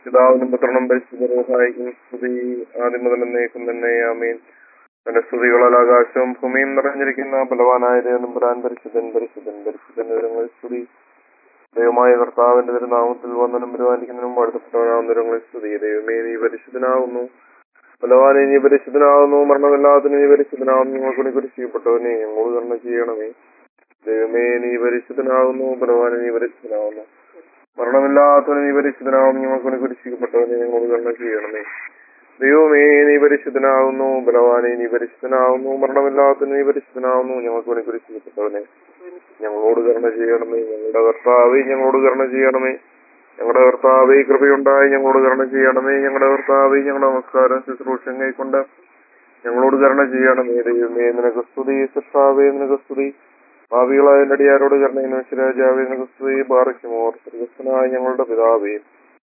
പിതാവിനും പുത്രനും പരിശുദ്ധരൂഹായിക്കും സ്തുതി ആദ്യം മുതൽ എന്നേക്കും തന്നെ ആമീൻ തന്റെ സ്തുതികളാൽ ആകാശവും ഭൂമിയും നിറഞ്ഞിരിക്കുന്ന ബലവാനായ ദേവനമ്പുരാൻ പരിശുദ്ധൻ പരിശുദ്ധൻ പരിശുദ്ധൻ വിവരങ്ങളിൽ സ്തുതി ദൈവമായ കർത്താവിന്റെ തിരുനാമത്തിൽ വന്ദനം പരിപാലിക്കുന്നതിനും വാഴ്ത്തപ്പെട്ടവനാവുന്നവരങ്ങളിൽ സ്തുതി ദൈവമേ നീ പരിശുദ്ധനാവുന്നു ബലവാനെ നീ പരിശുദ്ധനാവുന്നു മരണമില്ലാത്തതിന് നീ പരിശുദ്ധനാവുന്നു ഞങ്ങൾക്ക് നീ കുരിശിക്കപ്പെട്ടവനെ ഞങ്ങളോട് കർണ ചെയ്യണമേ ദൈവമേ നീ പരിശുദ്ധനാവുന്നു ബലവാനെ നീ പരിശുദ്ധനാവുന്നു മരണമില്ലാത്തവന് നീ പരിശുദ്ധനാവും ഞങ്ങൾക്ക് കുരിശിക്കപ്പെട്ടവനെ ഞങ്ങളോട് കർണ ചെയ്യണമേ ദൈവമേ നീ പരിശുദ്ധനാവുന്നു ബലവാനെ നീ പരിശുദ്ധനാവുന്നു മരണമില്ലാത്തവന് നീ പരിശുദ്ധനാവുന്നു ഞങ്ങൾക്ക് കുരിശിക്കപ്പെട്ടവനെ ഞങ്ങളോട് കരുണ ചെയ്യണമേ ഞങ്ങളുടെ കർത്താവെ ഞങ്ങളോട് കരുണ ചെയ്യണമേ ഞങ്ങളുടെ കർത്താവെ കൃപയുണ്ടായി ഞങ്ങളോട് കരുണ ചെയ്യണമേ ഞങ്ങളുടെ കർത്താവെ ഞങ്ങളുടെ നമസ്കാരം ശുശ്രൂഷം കൈക്കൊണ്ട് ഞങ്ങളോട് കരുണ ചെയ്യണമേ ദൈവമേ നിനക്ക് സ്തുതി സൃഷ്ടാവേ നിനക്ക് സ്തുതി ഭാവികളായ എന്റെ അടിയാരോട് കരുണ രാജാവേ നിനക്ക് സ്തുതി ബാറയ്ക്കുമോർ സ്വർഗസ്ഥനായ ഞങ്ങളുടെ പിതാവേ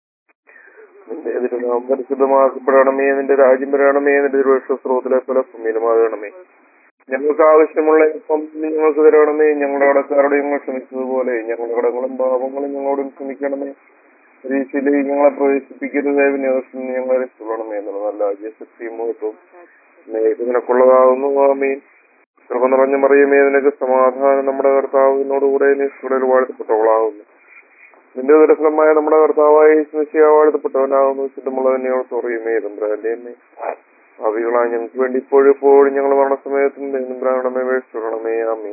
നിന്റെ തിരുനാമം പരിശുദ്ധമാക്കപ്പെടണമേ നിന്റെ രാജ്യം വരണമേ നിന്റെ തിരുവക്ഷസ്രോത്തിലെ പോലെ ഭൂമിയിലുമാകണമേ ഞങ്ങൾക്ക് ആവശ്യമുള്ള ഇപ്പം ഞങ്ങൾക്ക് തരണമേ ഞങ്ങളുടെ കടക്കാരോട് ഞങ്ങൾ ക്ഷമിച്ചതുപോലെ ഞങ്ങളുടെ കടങ്ങളും പാപങ്ങളും ഞങ്ങളോടും ക്ഷമിക്കണമേ പരീക്ഷയിലേക്ക് ഞങ്ങളെ പ്രവേശിപ്പിക്കരുത് വിനിയോഗത്തിൽ ഞങ്ങളെ രക്ഷപ്പെടണമേ എന്നുള്ള നല്ല രാജ്യശക്തിയും മുഖത്തും നിനക്കുള്ളതാകുന്നു ആമീൻ കൃപ നിറഞ്ഞ മറിയമേ നിനക്ക് സമാധാനം നമ്മുടെ കർത്താവിനോടുകൂടെ നിഷ്കുടൽ വാഴ്ത്തപ്പെട്ടവളാകുന്നു നിന്റെ ദുരഫലമായ നമ്മുടെ കർത്താവായ യേശുമിശിഹ വാഴ്ത്തപ്പെട്ടവനാകുന്നു ചുറ്റുമുള്ളതിനെ തുറയുമേ തമ്പ്രാന്റെയമ്മേ ഭാവികളായ ഞങ്ങൾക്ക് വേണ്ടി ഇപ്പോഴും ഇപ്പോഴും ഞങ്ങൾ മരണസമയത്തും തമ്പ്രാണമേ വേഷിടണമേ ആമേ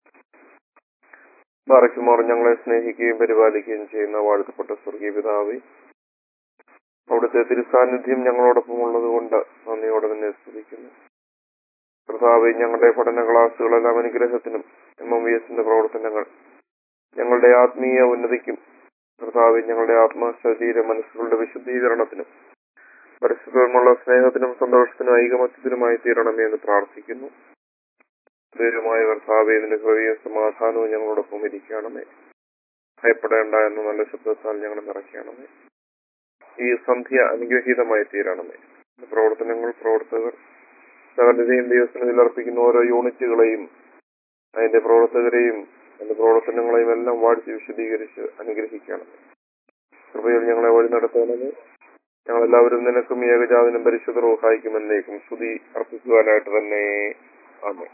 മറയ്ക്കുമാർ ഞങ്ങളെ സ്നേഹിക്കുകയും പരിപാലിക്കുകയും ചെയ്യുന്ന വാഴ്ത്തപ്പെട്ട സ്വർഗീയ പിതാവേ അവിടുത്തെ തിരുസാന്നിധ്യം ഞങ്ങളോടൊപ്പം ഉള്ളത് കൊണ്ട് നന്ദിയോടെ തന്നെ സ്തുതിക്കുന്നു കർത്താവെ ഞങ്ങളുടെ പഠന ക്ലാസ്സുകളെല്ലാം അനുഗ്രഹത്തിനും എം എം വി എസിന്റെ പ്രവർത്തനങ്ങൾ ഞങ്ങളുടെ ആത്മീയ ഉന്നതിക്കും കർത്താവെ ഞങ്ങളുടെ ആത്മ ശരീര മനസ്സുകളുടെ വിശുദ്ധീകരണത്തിനും പരസ്പരമുള്ള സ്നേഹത്തിനും സന്തോഷത്തിനും ഐകമത്യത്തിനുമായി തീരണമേ എന്ന് പ്രാർത്ഥിക്കുന്നു ദൈവമായ കർത്താവെ ഇതിന്റെ ഹൃദയ സമാധാനവും ഞങ്ങളോടൊപ്പം ഇരിക്കണമേ ഭയപ്പെടേണ്ട എന്ന നല്ല ശബ്ദത്താൽ ഞങ്ങളെ നിറയ്ക്കണമേ ഈ സന്ധ്യ അനുഗ്രഹീതമായി തീരണമേ പ്രവർത്തനങ്ങൾ പ്രവർത്തകർ സകലതയും ദൈവത്തിന് അർപ്പിക്കുന്ന ഓരോ യൂണിറ്റുകളെയും അതിന്റെ പ്രവർത്തകരെയും അതിന്റെ പ്രവർത്തനങ്ങളെയും എല്ലാം വാഴ്ത്തി വിശദീകരിച്ച് അനുഗ്രഹിക്കണം കൃപയിൽ ഞങ്ങളെ വഴി നടത്തണമേ ഞങ്ങളെല്ലാവരും നിനക്കും ഏകജാതനും പരിശുദ്ധ റോഹായിക്കും എന്നേക്കും സ്തുതി അർപ്പിക്കുവാനായിട്ട് തന്നെ ആണ്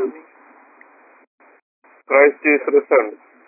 ക്രൈസ്റ്റ് ഈസ് റിസൺ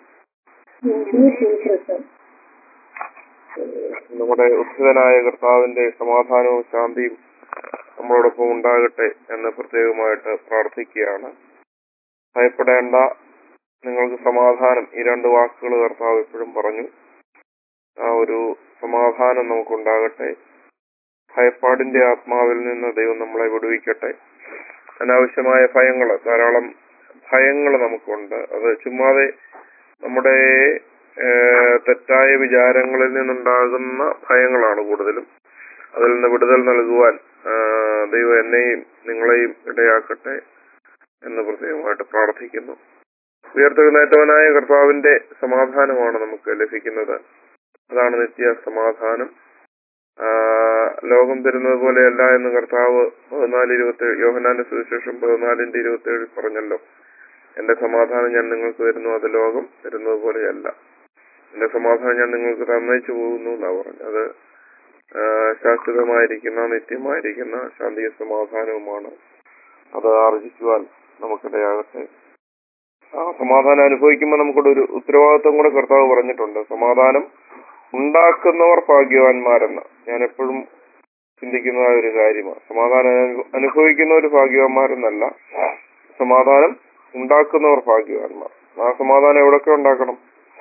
നമ്മുടെ ഉദ്ധിതനായ കർത്താവിന്റെ സമാധാനവും ശാന്തിയും നമ്മളോടൊപ്പം ഉണ്ടാകട്ടെ എന്ന് പ്രത്യേകമായിട്ട് പ്രാർത്ഥിക്കുകയാണ് ഭയപ്പെടേണ്ട നിങ്ങൾക്ക് സമാധാനം ഈ രണ്ട് വാക്കുകൾ കർത്താവ് എപ്പോഴും പറഞ്ഞു ആ ഒരു സമാധാനം നമുക്കുണ്ടാകട്ടെ ഭയപ്പാടിന്റെ ആത്മാവിൽ നിന്ന് ദൈവം നമ്മളെ വിടുവിക്കട്ടെ അനാവശ്യമായ ഭയങ്ങൾ ധാരാളം ഭയങ്ങൾ നമുക്കുണ്ട് അത് ചുമ്മാതെ നമ്മുടെ തെറ്റായ വിചാരങ്ങളിൽ നിന്നുണ്ടാകുന്ന ഭയങ്ങളാണ് കൂടുതലും അതിൽ നിന്ന് വിടുതൽ നൽകുവാൻ ദൈവം എന്നെയും നിങ്ങളെയും ഇടയാക്കട്ടെ എന്ന് പ്രത്യേകമായിട്ട് പ്രാർത്ഥിക്കുന്നു ഉയർത്തെഴുന്നേറ്റവനായ കർത്താവിന്റെ സമാധാനമാണ് നമുക്ക് ലഭിക്കുന്നത് അതാണ് നിത്യ സമാധാനം ലോകം തരുന്നത് പോലെയല്ല എന്ന് കർത്താവ് പതിനാല് ഇരുപത്തി ഏഴ് യോഹനാന്റെ സുവിശേഷം പതിനാലിന്റെ ഇരുപത്തി ഏഴിൽ പറഞ്ഞല്ലോ എന്റെ സമാധാനം ഞാൻ നിങ്ങൾക്ക് തരുന്നു അത് ലോകം തരുന്നത് പോലെയല്ല എന്റെ സമാധാനം ഞാൻ നിങ്ങൾക്ക് തന്നയിച്ചു പോകുന്നു എന്നാ പറഞ്ഞു അത് ശാശ്വതമായിരിക്കുന്ന നിത്യമായിരിക്കുന്ന ശാന്തിയ സമാധാനവുമാണ് അത് ആർജിക്കുവാൻ നമുക്കിടയാകട്ടെ ആ സമാധാനം അനുഭവിക്കുമ്പോൾ നമുക്കൊരു ഒരു ഉത്തരവാദിത്വം കൂടെ കർത്താവ് പറഞ്ഞിട്ടുണ്ട് സമാധാനം ഉണ്ടാക്കുന്നവർ ഭാഗ്യവാന്മാരെന്ന് ഞാൻ എപ്പോഴും ചിന്തിക്കുന്ന ഒരു കാര്യമാണ് സമാധാനം അനുഭവിക്കുന്നവർ ഭാഗ്യവാന്മാരെന്നല്ല സമാധാനം ഉണ്ടാക്കുന്നവർ ഭാഗ്യവാന്മാർ ആ സമാധാനം എവിടൊക്കെ ഉണ്ടാക്കണം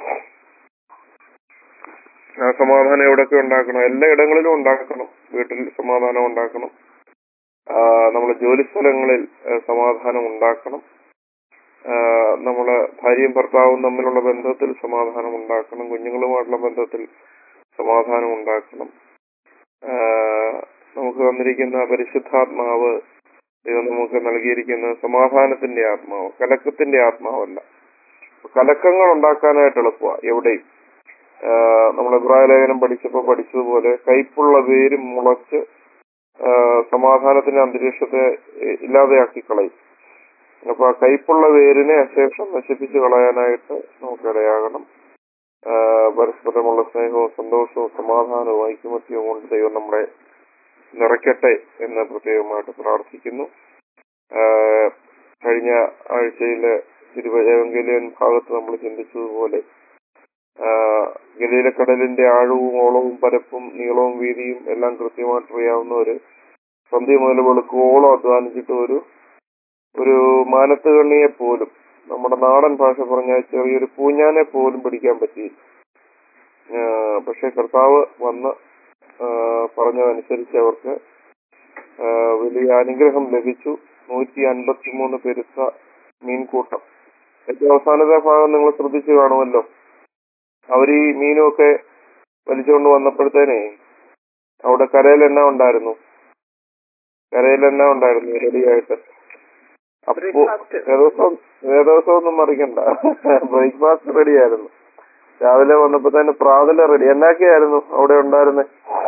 ആ സമാധാനം എവിടൊക്കെ ഉണ്ടാക്കണം എല്ലാ ഇടങ്ങളിലും ഉണ്ടാക്കണം വീട്ടിൽ സമാധാനം ഉണ്ടാക്കണം നമ്മളെ ജോലി സ്ഥലങ്ങളിൽ സമാധാനം ഉണ്ടാക്കണം നമ്മള് ഭാര്യയും ഭർത്താവും തമ്മിലുള്ള ബന്ധത്തിൽ സമാധാനം ഉണ്ടാക്കണം കുഞ്ഞുങ്ങളുമായിട്ടുള്ള ബന്ധത്തിൽ സമാധാനം ഉണ്ടാക്കണം നമുക്ക് തന്നിരിക്കുന്ന പരിശുദ്ധാത്മാവ് ദൈവം നമുക്ക് നൽകിയിരിക്കുന്ന സമാധാനത്തിന്റെ ആത്മാവ് കലക്കത്തിന്റെ ആത്മാവല്ല കലക്കങ്ങൾ ഉണ്ടാക്കാനായിട്ട് എളുപ്പമാണ് എവിടെയും നമ്മൾ ഇബ്രാഹിം ലേഖനം പഠിച്ചപ്പോൾ പഠിച്ചതുപോലെ കയ്പുള്ള വേരും മുളച്ച് സമാധാനത്തിന്റെ അന്തരീക്ഷത്തെ ഇല്ലാതെയാക്കി കളയും അപ്പൊ ആ കയ്പുള്ള വേരിനെ അശേഷം നശിപ്പിച്ചു കളയാനായിട്ട് നമുക്കിടയാകണം ആ, പരസ്പരമുള്ള സ്നേഹവും സന്തോഷവും സമാധാനവും ഐക്യമത്യവും കൊണ്ട് ദൈവം നമ്മളെ നിറയ്ക്കട്ടെ എന്ന് പ്രത്യേകമായിട്ട് പ്രാർത്ഥിക്കുന്നു ആ, കഴിഞ്ഞ ആഴ്ചയിലെ തിരുവജവങ്കലിയൻ ഭാഗത്ത് നമ്മൾ ചിന്തിച്ചതുപോലെ ആ, ഗലീലക്കടലിന്റെ ആഴവും ഓളവും പരപ്പും നീളവും വീതിയും എല്ലാം കൃത്യമായിട്ട് അറിയാവുന്നവര് സന്ധ്യ മുതൽ വെളുക്കോളം അധ്വാനിച്ചിട്ട് ഒരു ഒരു മാനത്ത് കണ്ണിയെ പോലും നമ്മുടെ നാടൻ ഭാഷ പറഞ്ഞാൽ ചെറിയൊരു പൂഞ്ഞാനെ പോലും പിടിക്കാൻ പറ്റിയില്ല ആ, പക്ഷെ കർത്താവ് വന്ന് ആ, പറഞ്ഞതനുസരിച്ച് അവർക്ക് ആ, വലിയ അനുഗ്രഹം ലഭിച്ചു നൂറ്റി അൻപത്തി മൂന്ന് പെരുത്ത മീൻകൂട്ടം ഏറ്റവും അവസാനത്തെ ഭാഗം നിങ്ങൾ ശ്രദ്ധിച്ചു കാണുമല്ലോ അവർ ഈ മീനുമൊക്കെ വലിച്ചുകൊണ്ട് വന്നപ്പോഴത്തേനെ അവിടെ കരയിൽ എന്നാ ഉണ്ടായിരുന്നു കരയിൽ എന്നാ ഉണ്ടായിരുന്നു റെഡിയായിട്ട് അപ്പോ Breakfast. വേദോസം വേദോസം ഒന്നും മറിക്കണ്ട ബ്രേക്ക്ഫാസ്റ്റ് റെഡി ആയിരുന്നു രാവിലെ വന്നപ്പോ തന്നെ പ്രാതല റെഡി എന്നാക്കിയായിരുന്നു അവിടെ ഉണ്ടായിരുന്നെ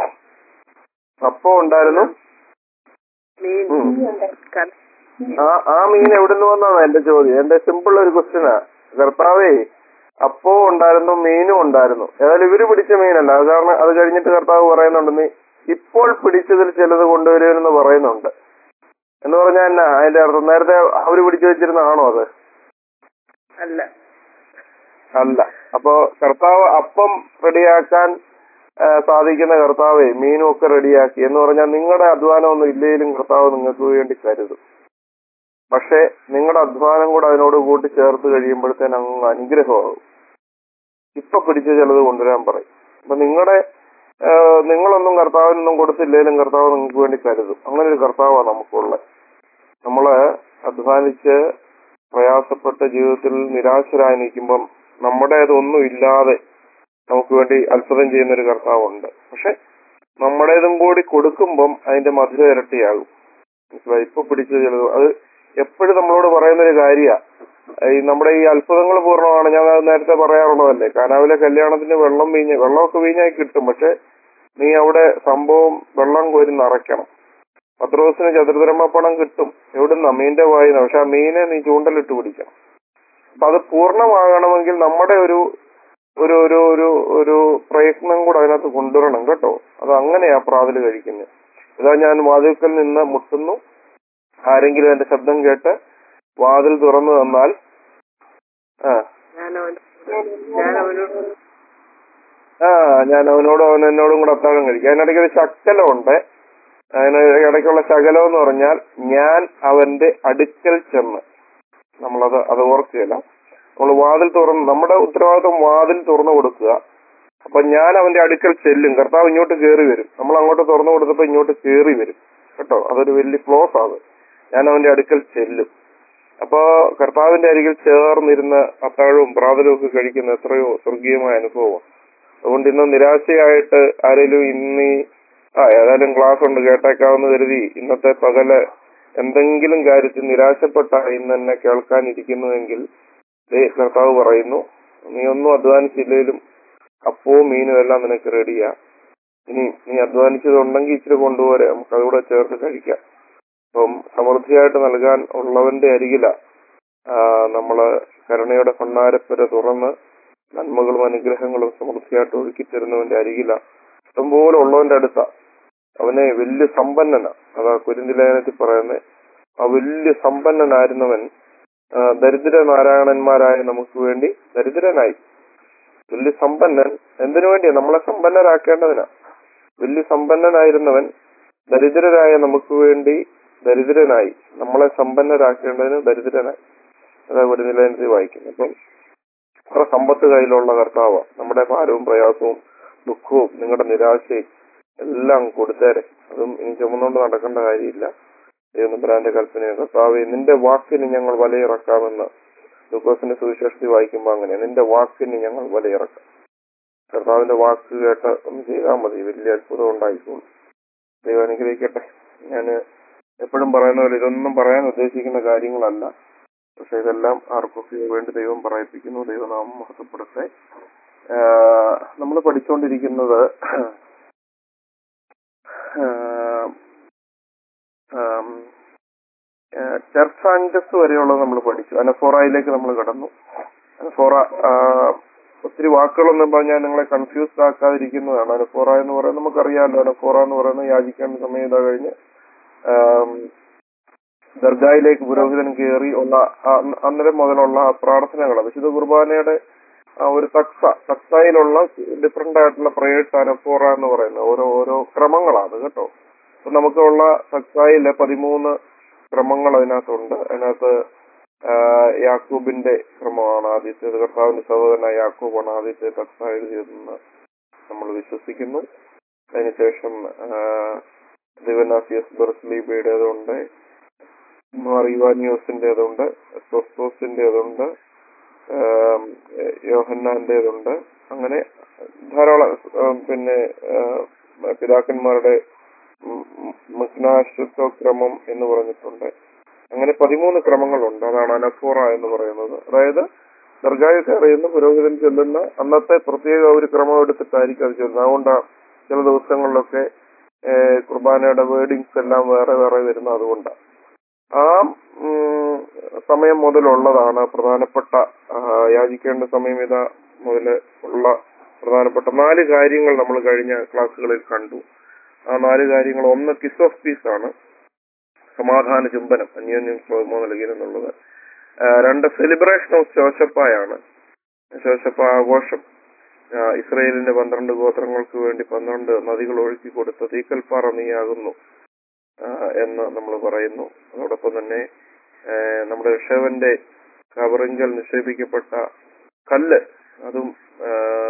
അപ്പം ഉണ്ടായിരുന്നു മീൻ ഉം. കല- ആ ആ മീൻ എവിടുന്ന് വന്നാണ് എന്റെ ചോദ്യം എന്റെ സിമ്പിൾ ഒരു ക്വസ്റ്റ്യനാ കർത്താവേ അപ്പവും ഉണ്ടായിരുന്നു മീനും ഉണ്ടായിരുന്നു ഏതായാലും ഇവര് പിടിച്ച മീനല്ല അത് കാരണം അത് കഴിഞ്ഞിട്ട് കർത്താവ് പറയുന്നുണ്ട് നീ ഇപ്പോൾ പിടിച്ചതിൽ ചിലത് കൊണ്ടുവരുമെന്ന് പറയുന്നുണ്ട് എന്ന് പറഞ്ഞാൽ എന്നാ അതിന്റെ അർത്ഥം നേരത്തെ അവര് പിടിച്ചു വെച്ചിരുന്നതാണോ അത് അല്ല അല്ല അപ്പോ കർത്താവ് അപ്പം റെഡിയാക്കാൻ ആ, സാധിക്കുന്ന കർത്താവെ മീനും ഒക്കെ റെഡിയാക്കി എന്ന് പറഞ്ഞാൽ നിങ്ങളുടെ അധ്വാനം ഒന്നും ഇല്ലെങ്കിലും കർത്താവ് നിങ്ങൾക്ക് വേണ്ടി കരുതും പക്ഷെ നിങ്ങളുടെ അധ്വാനം കൂടെ അതിനോട് കൂട്ടി ചേർത്ത് കഴിയുമ്പോഴത്തേന് അങ്ങ് അനുഗ്രഹമാകും ഇപ്പൊ പിടിച്ച ചിലത് കൊണ്ടുവരാൻ പറയും അപ്പൊ നിങ്ങളുടെ ആ, നിങ്ങളൊന്നും കർത്താവിനൊന്നും കൊടുത്തില്ലെങ്കിലും കർത്താവ് നിങ്ങൾക്ക് വേണ്ടി കരുതും അങ്ങനെ ഒരു കർത്താവാണ് നമുക്കുള്ളത് നമ്മള് അധ്വാനിച്ച് പ്രയാസപ്പെട്ട ജീവിതത്തിൽ നിരാശരായി നിൽക്കുമ്പം നമ്മുടേതൊന്നും ഇല്ലാതെ നമുക്ക് വേണ്ടി അത്ഭുതം ചെയ്യുന്ന ഒരു കർത്താവുണ്ട് പക്ഷെ നമ്മുടേതും കൂടി കൊടുക്കുമ്പം അതിന്റെ മധുരം ഇരട്ടിയാകും മനസ്സിലായി ഇപ്പൊ പിടിച്ച ചിലത് അത് എപ്പോഴും നമ്മളോട് പറയുന്ന ഒരു കാര്യ ഈ നമ്മുടെ ഈ അത്ഭുതങ്ങൾ പൂർണ്ണമാണ് ഞാൻ അത് നേരത്തെ പറയാറുള്ളതല്ലേ കാനാവിലെ കല്യാണത്തിന് വെള്ളം വീഞ്ഞ് വെള്ളമൊക്കെ വീഞ്ഞായി കിട്ടും പക്ഷെ നീ അവിടെ സംഭവം വെള്ളം കോരി നിറയ്ക്കണം പത്രോസിന് ചതുർദ്രമ പണം കിട്ടും എവിടുന്ന മീന്റെ വായിന്ന് പക്ഷെ ആ മീനെ നീ ചൂണ്ടലിട്ട് പിടിക്കണം അപ്പൊ അത് പൂർണ്ണമാകണമെങ്കിൽ നമ്മുടെ ഒരു ഒരു ഒരു ഒരു ഒരു പ്രയത്നം കൂടെ അതിനകത്ത് കൊണ്ടുവരണം കേട്ടോ അത് അങ്ങനെയാ പ്രാതല് കഴിക്കുന്നത് ഇതാ ഞാൻ വാതിൽക്കൽ നിന്ന് മുട്ടുന്നു ആരെങ്കിലും എന്റെ ശബ്ദം കേട്ട് വാതിൽ തുറന്നു തന്നാൽ ആ ഞാൻ അവൻ ഞാൻ അവനോട് ആ ഞാൻ അവനോടും അവൻ എന്നോടും കൂടെ അത്താഴം കഴിക്കും അതിനിടയ്ക്ക് ഒരു ശക്കലമുണ്ട് അതിന് ഇടയ്ക്കുള്ള ശകലം എന്ന് പറഞ്ഞാൽ ഞാൻ അവന്റെ അടുക്കൽ ചെന്ന് നമ്മളത് അത് ഓർക്കുകയില്ല നമ്മൾ വാതിൽ തുറന്ന് നമ്മുടെ ഉത്തരവാദിത്വം വാതിൽ തുറന്നു കൊടുക്കുക അപ്പൊ ഞാൻ അവന്റെ അടുക്കൽ ചെല്ലും കർത്താവ് ഇങ്ങോട്ട് കയറി വരും നമ്മൾ അങ്ങോട്ട് തുറന്നു കൊടുത്തപ്പോ ഇങ്ങോട്ട് കയറി വരും കേട്ടോ അതൊരു വലിയ ക്ലോസ് ആണ് ഞാൻ അവന്റെ അടുക്കൽ ചെല്ലും അപ്പോ കർത്താവിന്റെ അരികിൽ ചേർന്നിരുന്ന് അത്താഴവും പ്രാതലവും ഒക്കെ കഴിക്കുന്ന എത്രയോ സ്വർഗീയമായ അനുഭവമാണ് അതുകൊണ്ട് ഇന്ന് നിരാശയായിട്ട് ആരെങ്കിലും ഇന്ന് ഈ- ആ ഏതായാലും ക്ലാസ് ഉണ്ട് കേട്ടേക്കാവുന്ന കരുതി ഇന്നത്തെ പകല് എന്തെങ്കിലും കാര്യത്തിൽ നിരാശപ്പെട്ട ഇന്ന് എന്നെ കേൾക്കാനിരിക്കുന്നുവെങ്കിൽ ദേ കർത്താവ് പറയുന്നു നീ ഒന്നും അധ്വാനിച്ചില്ലെങ്കിലും അപ്പവും മീനും എല്ലാം നിനക്ക് റെഡിയാ ഇനി നീ അധ്വാനിച്ചതുണ്ടെങ്കിൽ ഇച്ചിരി കൊണ്ടുപോരെ നമുക്ക് അതുകൂടെ ചേർത്ത് കഴിക്കാം അപ്പം സമൃദ്ധിയായിട്ട് നൽകാൻ ഉള്ളവന്റെ അരികില നമ്മള് കരുണയുടെ ഭണ്ണാരപ്പുര തുറന്ന് നന്മകളും അനുഗ്രഹങ്ങളും സമൃദ്ധിയായിട്ട് ഒഴുക്കി തരുന്നവന്റെ അരികില ഇഷ്ടംപോലെ ഉള്ളവന്റെ അടുത്ത അവനെ വലിയ സമ്പന്നനാ അതാ കുരിന്തിലേനത്തിൽ പറയുന്നത് ആ വലിയ സമ്പന്നനായിരുന്നവൻ ആ, ദരിദ്ര നാരായണന്മാരായ നമുക്ക് വേണ്ടി ദരിദ്രനായി വലിയ സമ്പന്നൻ എന്തിനു വേണ്ടിയാ നമ്മളെ സമ്പന്നരാക്കേണ്ടതിനാ വലിയ സമ്പന്നനായിരുന്നവൻ ദരിദ്രരായ നമുക്ക് വേണ്ടി ദരിദ്രനായി നമ്മളെ സമ്പന്നരാക്കേണ്ടതിന് ദരിദ്രനായി അതാ ഒരു നിലയത്തിൽ വായിക്കുന്നത് അപ്പം അത്ര സമ്പത്ത് കയ്യിലുള്ള കർത്താവ് നമ്മുടെ ഭാരവും പ്രയാസവും ദുഃഖവും നിങ്ങളുടെ നിരാശയും എല്ലാം കൊടുത്തേരെ അതും ഇനി ചുമന്നുകൊണ്ട് നടക്കേണ്ട കാര്യമില്ല ദൈവനമ്പരാന്റെ കൽപ്പന കർത്താവ് നിന്റെ വാക്കിന് ഞങ്ങൾ വലയിറക്കാമെന്ന് ലൂക്കോസിന്റെ സുവിശേഷത്തിൽ വായിക്കുമ്പോൾ അങ്ങനെ നിന്റെ വാക്കിന് ഞങ്ങൾ വലയിറക്കാം കർത്താവിന്റെ വാക്ക് കേട്ട് ഒന്ന് ചെയ്താൽ മതി വലിയ അത്ഭുതം ഉണ്ടായിക്കോളും ദൈവം അനുഗ്രഹിക്കട്ടെ ഞാൻ എപ്പോഴും പറയുന്ന പോലെ ഇതൊന്നും പറയാൻ ഉദ്ദേശിക്കുന്ന കാര്യങ്ങളല്ല പക്ഷെ ഇതെല്ലാം ആർക്കൊക്കെ വേണ്ടി ദൈവം പറയിപ്പിക്കുന്നു ദൈവനാമം മഹത്വപ്പെടട്ടെ നമ്മൾ പഠിച്ചുകൊണ്ടിരിക്കുന്നത് ചർച്ച് ആൻഡസ് വരെയുള്ളത് നമ്മൾ പഠിച്ചു അനഫോറയിലേക്ക് നമ്മൾ കടന്നു അനഫോറ ആ, ഒത്തിരി വാക്കുകളൊന്നും പറഞ്ഞാൽ നിങ്ങളെ കൺഫ്യൂസ്ഡ് ആക്കാതിരിക്കുന്നതാണ് അനുഫോറ എന്ന് പറയുന്നത് നമുക്കറിയാമല്ലോ അനുഫോറ എന്ന് പറയുന്നത് യാചിക്കേണ്ട സമയം ഇതാ കഴിഞ്ഞ് ആം, ദർഗായിലേക്ക് പുരോഹിതൻ കയറി ഉള്ള ആ- അന്നേരം മുതലുള്ള ആ പ്രാർത്ഥനകൾ വിശുദ്ധ കുർബാനയുടെ ആ ഒരു തക്സ തക്സയിലുള്ള ഡിഫറെന്റ് ആയിട്ടുള്ള പ്രേയേഴ്സ് അനഫോറ എന്ന് പറയുന്നത് ഓരോ ഓരോ ക്രമങ്ങളാണ് കേട്ടോ അപ്പൊ നമുക്കുള്ള തക്സായിലെ പതിമൂന്ന് ക്രമങ്ങൾ അതിനകത്തുണ്ട് അതിനകത്ത് ആ, യാക്കൂബിന്റെ ക്രമമാണ് ആദ്യത്തേത് കർത്താവിന്റെ സഹോദരനായ യാക്കൂബാണ് ആദ്യത്തെ തക്സ എഴുതിയതെന്ന് നമ്മൾ വിശ്വസിക്കുന്നു അതിനുശേഷം ദിവനാസിയസ് ബെർസ്ലീബയുടേതുണ്ട് മാറിവാനിയോസിന്റേതുണ്ട് സോസ്തോസിന്റേതുണ്ട് ആം, യോഹന്നാന്റേതുണ്ട് അങ്ങനെ ധാരാളം ആ, പിന്നെ ആ, പിതാക്കന്മാരുടെ മഗ്നാശ്വത്വ ക്രമം എന്ന് പറഞ്ഞിട്ടുണ്ട് അങ്ങനെ പതിമൂന്ന് ക്രമങ്ങളുണ്ട് അതാണ് അനഫോറ എന്ന് പറയുന്നത് അതായത് ദർഗായിൽ കയറിയുന്ന പുരോഹിതൻ ചെല്ലുന്ന അന്നത്തെ പ്രത്യേക ഒരു ക്രമം എടുത്തിട്ടായിരിക്കും അത് ചെല്ലുന്നത് അതുകൊണ്ട് ചില ദിവസങ്ങളിലൊക്കെ ഏഹ്, കുർബാനയുടെ വേർഡിങ്സ് എല്ലാം വേറെ വേറെ വരുന്നത് അതുകൊണ്ടാണ് ആ ഉം, സമയം മുതലുള്ളതാണ് പ്രധാനപ്പെട്ട ആ, യാചിക്കേണ്ട സമയം ഇതാ മുതൽ ഉള്ള പ്രധാനപ്പെട്ട നാല് കാര്യങ്ങൾ നമ്മൾ കഴിഞ്ഞ ക്ലാസ്സുകളിൽ കണ്ടു ആ നാല് കാര്യങ്ങൾ ഒന്ന് കിസ് ഓഫ് പീസ് ആണ് സമാധാന ചുംബനം അന്യോന്യം ശ്ലോമോ നൽകിയെന്നുള്ളത് ആ, രണ്ട് സെലിബ്രേഷൻ ഓഫ് ശോശപ്പായാണ് ശോശപ്പ ആഘോഷം ആ, ഇസ്രയേലിന്റെ പന്ത്രണ്ട് ഗോത്രങ്ങൾക്ക് വേണ്ടി പന്ത്രണ്ട് നദികൾ ഒഴുക്കി കൊടുത്ത തീക്കൽപ്പാറ നീയാകുന്നു ആ, എന്ന് നമ്മൾ പറയുന്നു അതോടൊപ്പം തന്നെ ആ, നമ്മുടെ ഋഷവന്റെ കവറിങ്കൽ നിക്ഷേപിക്കപ്പെട്ട കല്ല് അതും ആ,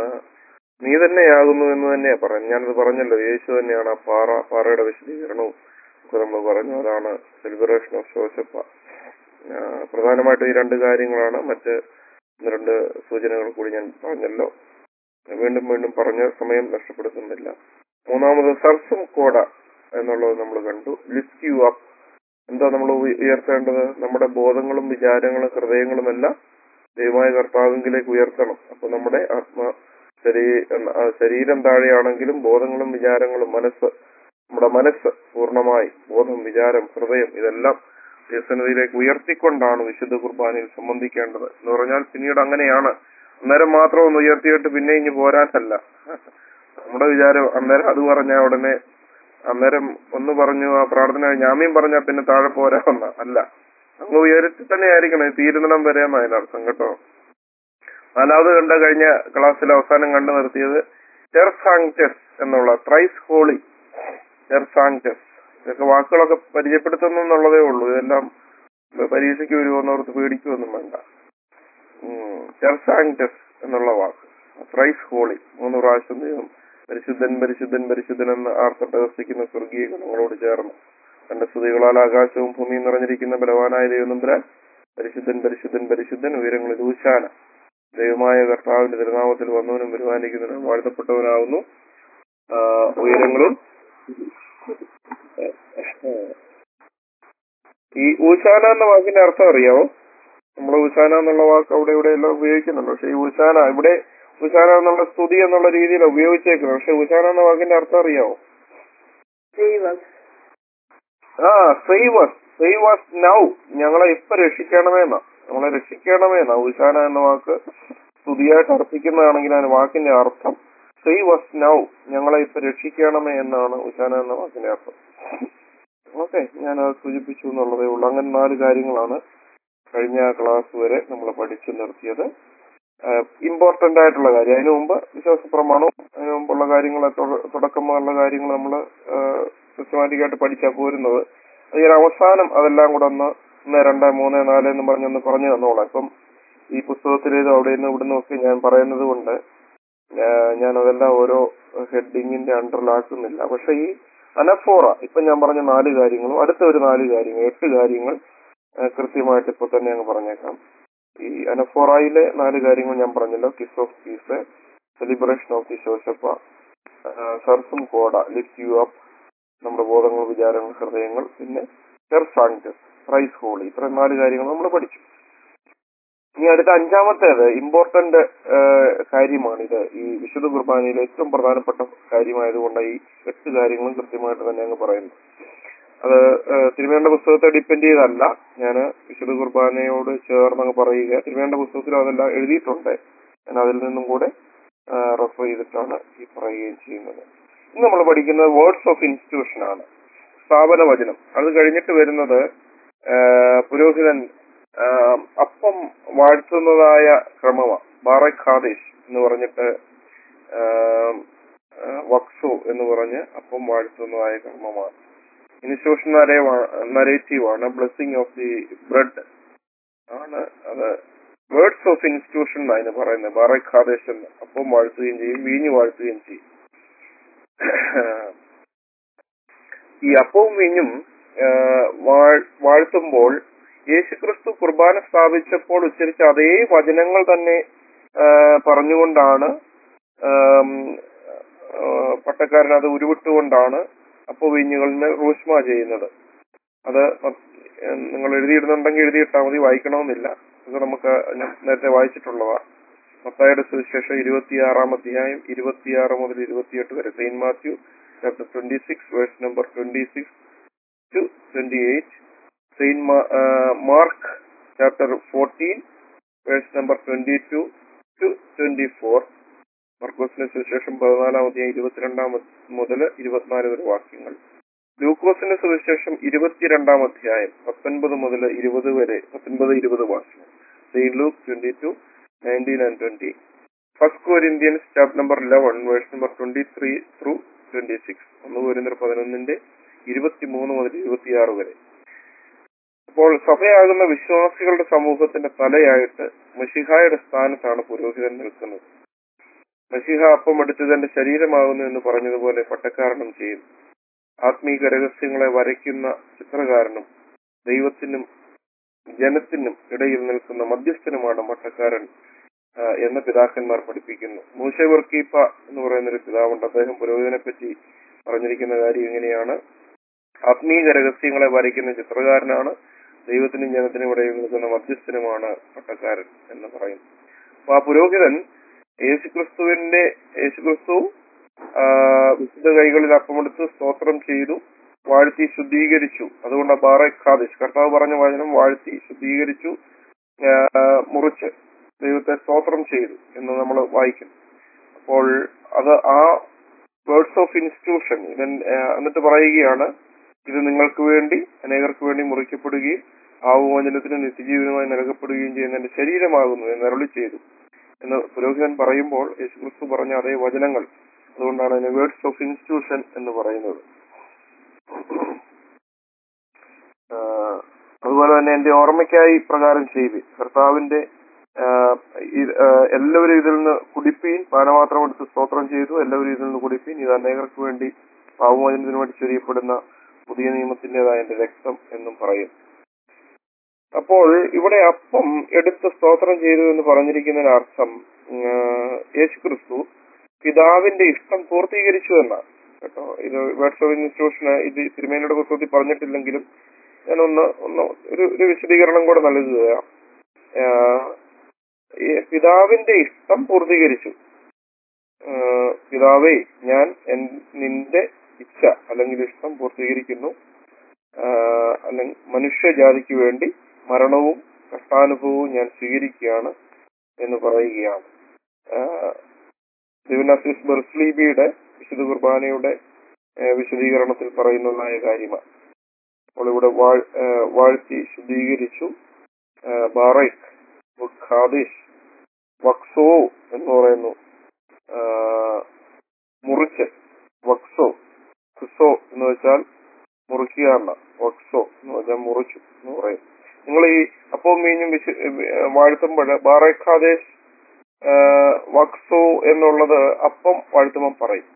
നീ തന്നെയാകുന്നു എന്ന് തന്നെയാ പറയുന്നത് ഞാനത് പറഞ്ഞല്ലോ യേശു തന്നെയാണ് ആ പാറ പാറയുടെ വിശദീകരണവും ഒക്കെ നമ്മൾ പറഞ്ഞു അതാണ് സെലിബ്രേഷൻ ഓഫ് ശോശപ്പ ആ, പ്രധാനമായിട്ടും ഈ രണ്ട് കാര്യങ്ങളാണ് മറ്റ് ഒന്ന് രണ്ട് സൂചനകൾ കൂടി ഞാൻ പറഞ്ഞല്ലോ വീണ്ടും വീണ്ടും പറഞ്ഞ സമയം നഷ്ടപ്പെടുത്തുന്നില്ല മൂന്നാമത് സർസും കോട എന്നുള്ളത് നമ്മൾ കണ്ടു ലിഫ്റ്റ് യു അപ്പ് എന്താ നമ്മൾ ഉയർത്തേണ്ടത് നമ്മുടെ ബോധങ്ങളും വിചാരങ്ങളും ഹൃദയങ്ങളും എല്ലാം ദൈവമായ കർത്താവിലേക്ക് ഉയർത്തണം അപ്പൊ നമ്മുടെ ആത്മ ശരീ- ആ, ശരീരം താഴെയാണെങ്കിലും ബോധങ്ങളും വിചാരങ്ങളും മനസ്സ് നമ്മുടെ മനസ്സ് പൂർണ്ണമായി ബോധം വിചാരം ഹൃദയം ഇതെല്ലാം ദൈവസന്നിധിയിലേക്ക് ഉയർത്തിക്കൊണ്ടാണ് വിശുദ്ധ കുർബാനയിൽ സംബന്ധിക്കേണ്ടത് എന്ന് പറഞ്ഞാൽ പിന്നീട് അങ്ങനെയാണ് അന്നേരം മാത്രം ഒന്ന് ഉയർത്തിയിട്ട് പിന്നെ ഇനി പോരാനല്ല നമ്മുടെ വിചാരം അന്നേരം അത് പറഞ്ഞ ഉടനെ അന്നേരം ഒന്ന് പറഞ്ഞു ആ പ്രാർത്ഥന ഞാമീൻ പറഞ്ഞാൽ പിന്നെ താഴെ പോരാമെന്ന അല്ല അങ്ങ് ഉയർത്തി തന്നെ ആയിരിക്കണം ഇത് തീരുന്നിടം വരെ എന്നാ അതിനർത്ഥം കേട്ടോ നാലാമത് കണ്ട കഴിഞ്ഞ ക്ലാസ്സിൽ അവസാനം കണ്ടു നിർത്തിയത് ടെർസാങ്റ്റസ് എന്നുള്ള ത്രൈസ് ഹോളി ടെർസാങ്റ്റസ് ഇതൊക്കെ വാക്കുകളൊക്കെ പരിചയപ്പെടുത്തുന്നു എന്നുള്ളതേ ഉള്ളൂ ഇതെല്ലാം പരീക്ഷയ്ക്ക് വരുമോന്നോർത്ത് പേടിക്കുമൊന്നും വേണ്ട ടെർസാങ്റ്റസ് എന്നുള്ള വാക്ക് ത്രൈസ് ഹോളി മൂന്ന് പ്രാവശ്യം ദൈവം പരിശുദ്ധൻ പരിശുദ്ധൻ പരിശുദ്ധൻ എന്ന് ആർത്തട്ടഹസിക്കുന്ന സ്വർഗീയ ഗുണങ്ങളോട് ചേർന്ന് തന്റെ സ്തുതികളാൽ ആകാശവും ഭൂമിയും നിറഞ്ഞിരിക്കുന്ന ബലവാനായ ദൈവനമ്പുരാൻ പരിശുദ്ധൻ പരിശുദ്ധൻ പരിശുദ്ധൻ ഉയരങ്ങളിൽ ഊശാന ദൈവമായ കർത്താവിന്റെ തിരുനാമത്തിൽ വന്നവനും വരുമാനിക്കുന്നതിനും വാഴ്ത്തപ്പെട്ടവനാവുന്നു ആ, ഉയരങ്ങളിൽ ഈ ഊശാന എന്ന വാക്കിന്റെ അർത്ഥം അറിയാവോ നമ്മൾ ഊശാന എന്നുള്ള വാക്ക് അവിടെ ഇവിടെ എല്ലാം ഉപയോഗിക്കുന്നുണ്ട് പക്ഷെ ഈ ഊശാന ഇവിടെ ഊശാന എന്നുള്ള സ്തുതി എന്നുള്ള രീതിയിൽ ഉപയോഗിച്ചേക്കുന്നത് പക്ഷെ ഊശാന എന്ന വാക്കിന്റെ അർത്ഥം അറിയാവോ ദൈവം ആ save us save us now ഞങ്ങളെ ഇപ്പൊ രക്ഷിക്കണമെന്ന നമ്മളെ രക്ഷിക്കണമെന്ന ഊശാന എന്ന വാക്ക് സ്തുതിയായിട്ട് അർപ്പിക്കുന്നതാണെങ്കിൽ അതിന് വാക്കിന്റെ അർത്ഥം സേവ് us നൗ ഞങ്ങളെ ഇപ്പൊ രക്ഷിക്കണമേ എന്നാണ് ഊശാന എന്ന വാക്കിന്റെ അർത്ഥം ഓക്കെ ഞാൻ അത് സൂചിപ്പിച്ചു എന്നുള്ളതേ ഉള്ളൂ അങ്ങനെ നാല് കാര്യങ്ങളാണ് കഴിഞ്ഞ ക്ലാസ് വരെ നമ്മൾ പഠിച്ചു നിർത്തിയത് ഇമ്പോർട്ടന്റ് ആയിട്ടുള്ള കാര്യം അതിനു മുമ്പ് വിശ്വാസ പ്രമാണവും അതിനു മുമ്പുള്ള കാര്യങ്ങൾ തുട- തുടക്കം മുതലുള്ള കാര്യങ്ങൾ നമ്മൾ സിസ്റ്റമാറ്റിക് ആയിട്ട് പഠിച്ചാ പോരുന്നത് അത് ഞാൻ അവസാനം അതെല്ലാം കൂടെ ഒന്ന് ഒന്ന് രണ്ട് മൂന്ന് നാല് എന്ന് പറഞ്ഞൊന്ന് പറഞ്ഞു തന്നോളാം ഇപ്പം ഈ പുസ്തകത്തിലേത് അവിടെ നിന്ന് ഇവിടെ നിന്നൊക്കെ ഞാൻ പറയുന്നത് കൊണ്ട് ഞാ- ഞാൻ അതെല്ലാം ഓരോ ഹെഡിങ്ങിന്റെ അണ്ടറിലാക്കുന്നില്ല പക്ഷെ ഈ അനഫോറ ഇപ്പൊ ഞാൻ പറഞ്ഞ നാല് കാര്യങ്ങളും അടുത്ത ഒരു നാല് കാര്യങ്ങൾ എട്ട് കാര്യങ്ങൾ ആ, കൃത്യമായിട്ട് ഇപ്പൊ തന്നെ അങ്ങ് പറഞ്ഞേക്കാം ഈ അനഫോറയിലെ നാല് കാര്യങ്ങൾ ഞാൻ പറഞ്ഞല്ലോ kiss of peace celebration of the ശോശപ്പ സർസും കോട ലിഫ്റ്റ് യു അപ്പ് നമ്മുടെ ബോധങ്ങൾ വിചാരങ്ങൾ ഹൃദയങ്ങൾ പിന്നെ ചെർസാങ്റ്റസ് പ്രൈസ് ഹോളി ഇത്ര നാല് കാര്യങ്ങൾ നമ്മൾ പഠിച്ചു ഇനി അടുത്ത അഞ്ചാമത്തേത് ഇമ്പോർട്ടന്റ് കാര്യമാണിത് ഈ വിശുദ്ധ കുർബാനയിലെ ഏറ്റവും പ്രധാനപ്പെട്ട കാര്യമായതുകൊണ്ട് ഈ എട്ട് കാര്യങ്ങളും കൃത്യമായിട്ട് തന്നെ അങ്ങ് പറയുന്നു അത് ഏഹ്, തിരുവേണ്ട പുസ്തകത്തെ ഡിപ്പെൻഡ് ചെയ്തല്ല ഞാൻ വിശുദ്ധ കുർബാനയോട് ചേർന്ന് അങ്ങ് പറയുക തിരുവേണ്ട പുസ്തകത്തിൽ അതെല്ലാം എഴുതിയിട്ടുണ്ട് ഞാൻ അതിൽ നിന്നും കൂടെ റെഫർ ചെയ്തിട്ടാണ് ഈ പറയുകയും ചെയ്യുന്നത് ഇന്ന് നമ്മൾ പഠിക്കുന്നത് വേർഡ്സ് ഓഫ് ഇൻസ്റ്റിറ്റ്യൂഷൻ ആണ് സ്ഥാപന വചനം അത് കഴിഞ്ഞിട്ട് വരുന്നത് ആ, പുരോഹിതൻ ആ, അപ്പം വാഴ്ത്തുന്നതായ ക്രമമാണ് ബാറക് ഖാദേശ് എന്ന് പറഞ്ഞിട്ട് ആ, ആ, വക്സു എന്ന് പറഞ്ഞ് അപ്പം വാഴ്ത്തുന്നതായ ക്രമമാണ് ഇൻസ്റ്റിറ്റ്യൂഷൻ നരേറ്റീവ് ആണ് ബ്ലെസ്സിങ് ഓഫ് ദി ബ്രെഡ് ആണ് അത് വേർഡ്സ് ഓഫ് ഇൻസ്റ്റിറ്റ്യൂഷൻ എന്നാണ് പറയുന്നത് ബാറക് ഖാദേശ് എന്ന് അപ്പം വാഴ്ത്തുകയും ചെയ്യും വീഞ്ഞു വാഴ്ത്തുകയും ചെയ്യും ഈ അപ്പവും വീഞ്ഞും ആ, വാഴ്- വാഴ്ത്തുമ്പോൾ യേശുക്രിസ്തു കുർബാന സ്ഥാപിച്ചപ്പോൾ ഉച്ചരിച്ച അതേ വചനങ്ങൾ തന്നെ ആ, പറഞ്ഞുകൊണ്ടാണ് ആം, ആ, പട്ടക്കാരൻ അത് ഉരുവിട്ടുകൊണ്ടാണ് അപ്പോ വീഞ്ഞുകളിന് റൂഷ്മ ചെയ്യുന്നത് അത് മ- നിങ്ങൾ എഴുതിയിടുന്നുണ്ടെങ്കിൽ എഴുതിയിട്ടാൽ മതി വായിക്കണമെന്നില്ല അത് നമുക്ക് ഞാൻ നേരത്തെ വായിച്ചിട്ടുള്ളതാ മത്തായുടെ സുവിശേഷം ഇരുപത്തിയാറാം അധ്യായം ഇരുപത്തിയാറ് മുതൽ ഇരുപത്തിയെട്ട് വരെ saint Matthew chapter twenty six verse number twenty six to twenty eight saint Mark chapter fourteen verse number twenty two to twenty four മർക്കോസിന് സുവിശേഷം പതിനാലാം അധ്യായം ഇരുപത്തിരണ്ടാം മുതൽ ഇരുപത്തിനാല് വരെ വാക്യങ്ങൾ ലൂക്കോസിന്റെ സുവിശേഷം ഇരുപത്തിരണ്ടാം അധ്യായം പത്തൊൻപത് മുതൽ ഇരുപത് വരെ പത്തൊൻപത് ഇരുപത് വാക്യങ്ങൾ saint Luke twenty two nineteen and twenty first Corinthians chapter number eleven verse number twenty three through twenty six ഒന്ന് കോരിന്തർ പതിനൊന്നിന്റെ ഇരുപത്തിമൂന്ന് മുതൽ ഇരുപത്തിയാറ് വരെ അപ്പോൾ സഭയാകുന്ന വിശ്വാസികളുടെ സമൂഹത്തിന്റെ തലയായിട്ട് മഷിഹായുടെ സ്ഥാനത്താണ് പുരോഹിതൻ നിൽക്കുന്നത് മഷിഹ അപ്പം എടുത്ത് തന്റെ ശരീരമാകുന്നു എന്ന് പറഞ്ഞതുപോലെ പട്ടക്കാരനും ചെയ്യും ആത്മീക രഹസ്യങ്ങളെ വരയ്ക്കുന്ന ചിത്രകാരനും ദൈവത്തിനും ജനത്തിനും ഇടയിൽ നിൽക്കുന്ന മധ്യസ്ഥനുമാണ് മട്ടക്കാരൻ ആ, എന്ന് പിതാക്കന്മാർ പഠിപ്പിക്കുന്നു മൂശവർക്കീപ്പ എന്ന് പറയുന്ന ഒരു പിതാവുണ്ട് അദ്ദേഹം പുരോഹിതനെ പറ്റി പറഞ്ഞിരിക്കുന്ന കാര്യം ഇങ്ങനെയാണ് ആത്മീക രഹസ്യങ്ങളെ വരയ്ക്കുന്ന ചിത്രകാരനാണ് ദൈവത്തിനും ജനത്തിനും ഇടയിൽ നിൽക്കുന്ന മധ്യസ്ഥനുമാണ് പട്ടക്കാരൻ എന്ന് പറയും അപ്പൊ ആ പുരോഹിതൻ യേശുക്രിസ്തുവിന്റെ യേശുക്രിസ്തു ആ, വിശുദ്ധ കൈകളിൽ അപ്പമെടുത്ത് സ്തോത്രം ചെയ്തു വാഴ്ത്തി ശുദ്ധീകരിച്ചു അതുകൊണ്ട് ബാറെ ഖാദിഷ് കർത്താവ് പറഞ്ഞ വചനം വാഴ്ത്തി ശുദ്ധീകരിച്ചു ആ, മുറിച്ച് ദൈവത്തെ സ്തോത്രം ചെയ്തു എന്ന് നമ്മൾ വായിക്കും അപ്പോൾ അത് ആ വേർഡ്സ് ഓഫ് ഇൻസ്റ്റിറ്റ്യൂഷൻ ഇവൻ ആ, എന്നിട്ട് പറയുകയാണ് ഇത് നിങ്ങൾക്ക് വേണ്ടി അനേകർക്ക് വേണ്ടി മുറിക്കപ്പെടുകയും ആവുമോചനത്തിന് നിത്യജീവനുമായി നൽകപ്പെടുകയും ചെയ്യുന്ന എന്റെ ശരീരമാകുന്നു എന്ന് അരുളി ചെയ്തു എന്ന് പുരോഹിതൻ പറയുമ്പോൾ യേശുക്രിസ്തു പറഞ്ഞ അതേ വചനങ്ങൾ അതുകൊണ്ടാണ് അതിനെ വേർഡ്സ് ഓഫ് ഇൻസ്റ്റിറ്റ്യൂഷൻ എന്ന് പറയുന്നത് ആ, അതുപോലെ തന്നെ എന്റെ ഓർമ്മയ്ക്കായി പ്രകാരം ചെയ്ത് കർത്താവിന്റെ ആ, ഈ- ആ, എല്ലാവരും ഇതിൽ നിന്ന് കുടിപ്പീൻ പാനപാത്രം എടുത്ത് സ്തോത്രം ചെയ്തു എല്ലാവരും ഇതിൽ നിന്ന് കുടിപ്പീൻ ഇത് അനേകർക്ക് വേണ്ടി പാവമോചനത്തിന് വേണ്ടി ചൊരിയപ്പെടുന്ന പുതിയ നിയമത്തിന്റേതായ എന്റെ രക്തം എന്നും പറയും അപ്പോൾ ഇവിടെ അപ്പം എടുത്ത് സ്തോത്രം ചെയ്തു എന്ന് പറഞ്ഞിരിക്കുന്നതിന് അർത്ഥം യേശു ക്രിസ്തു പിതാവിന്റെ ഇഷ്ടം പൂർത്തീകരിച്ചു എന്നാണ് കേട്ടോ ഇത് വേർഡ്സ് ഓഫ് ഇൻസ്റ്റിറ്റ്യൂഷന് ഇത് തിരുമേനിയുടെ പുസ്തകത്തിൽ പറഞ്ഞിട്ടില്ലെങ്കിലും ഞാനൊന്ന് ഒന്ന് ഒരു ഒരു വിശദീകരണം കൂടെ നൽകുക ആഹ് ഈ പിതാവിന്റെ ഇഷ്ടം പൂർത്തീകരിച്ചു ആഹ് പിതാവേ ഞാൻ എൻ- നിന്റെ ഇച്ഛ അല്ലെങ്കിൽ ഇഷ്ടം പൂർത്തീകരിക്കുന്നു ആഹ് അല്ലെങ്കിൽ മനുഷ്യജാതിക്ക് വേണ്ടി മരണവും കഷ്ടാനുഭവവും ഞാൻ സ്വീകരിക്കുകയാണ് എന്ന് പറയുകയാണ് ആഹ് ദിവനാസിസ് ബെർസ്ലീബിയുടെ വിശുദ്ധ കുർബാനയുടെ ആഹ് വിശദീകരണത്തിൽ പറയുന്നതായ കാര്യമാണ് അപ്പോൾ ഇവിടെ വാഴ്- ആഹ് വാഴ്ത്തി ശുദ്ധീകരിച്ചു ആഹ് ബാറൈക്ക് ഖാദിഷ് വക്സോ എന്ന് പറയുന്നു ആഹ് മുറിച്ച് വക്സോ ക്രിസോ എന്ന് വെച്ചാൽ മുറിക്കുക എന്ന വക്സോ എന്ന് വെച്ചാൽ മുറിച്ചു എന്ന് പറയും നിങ്ങൾ ഈ അപ്പവും മീഞ്ഞും വിശ വാഴ്ത്തുമ്പോൾ ബാറേഖാദേശ് വക്സോ എന്നുള്ളത് അപ്പം വാഴ്ത്തുമ്പം പറയും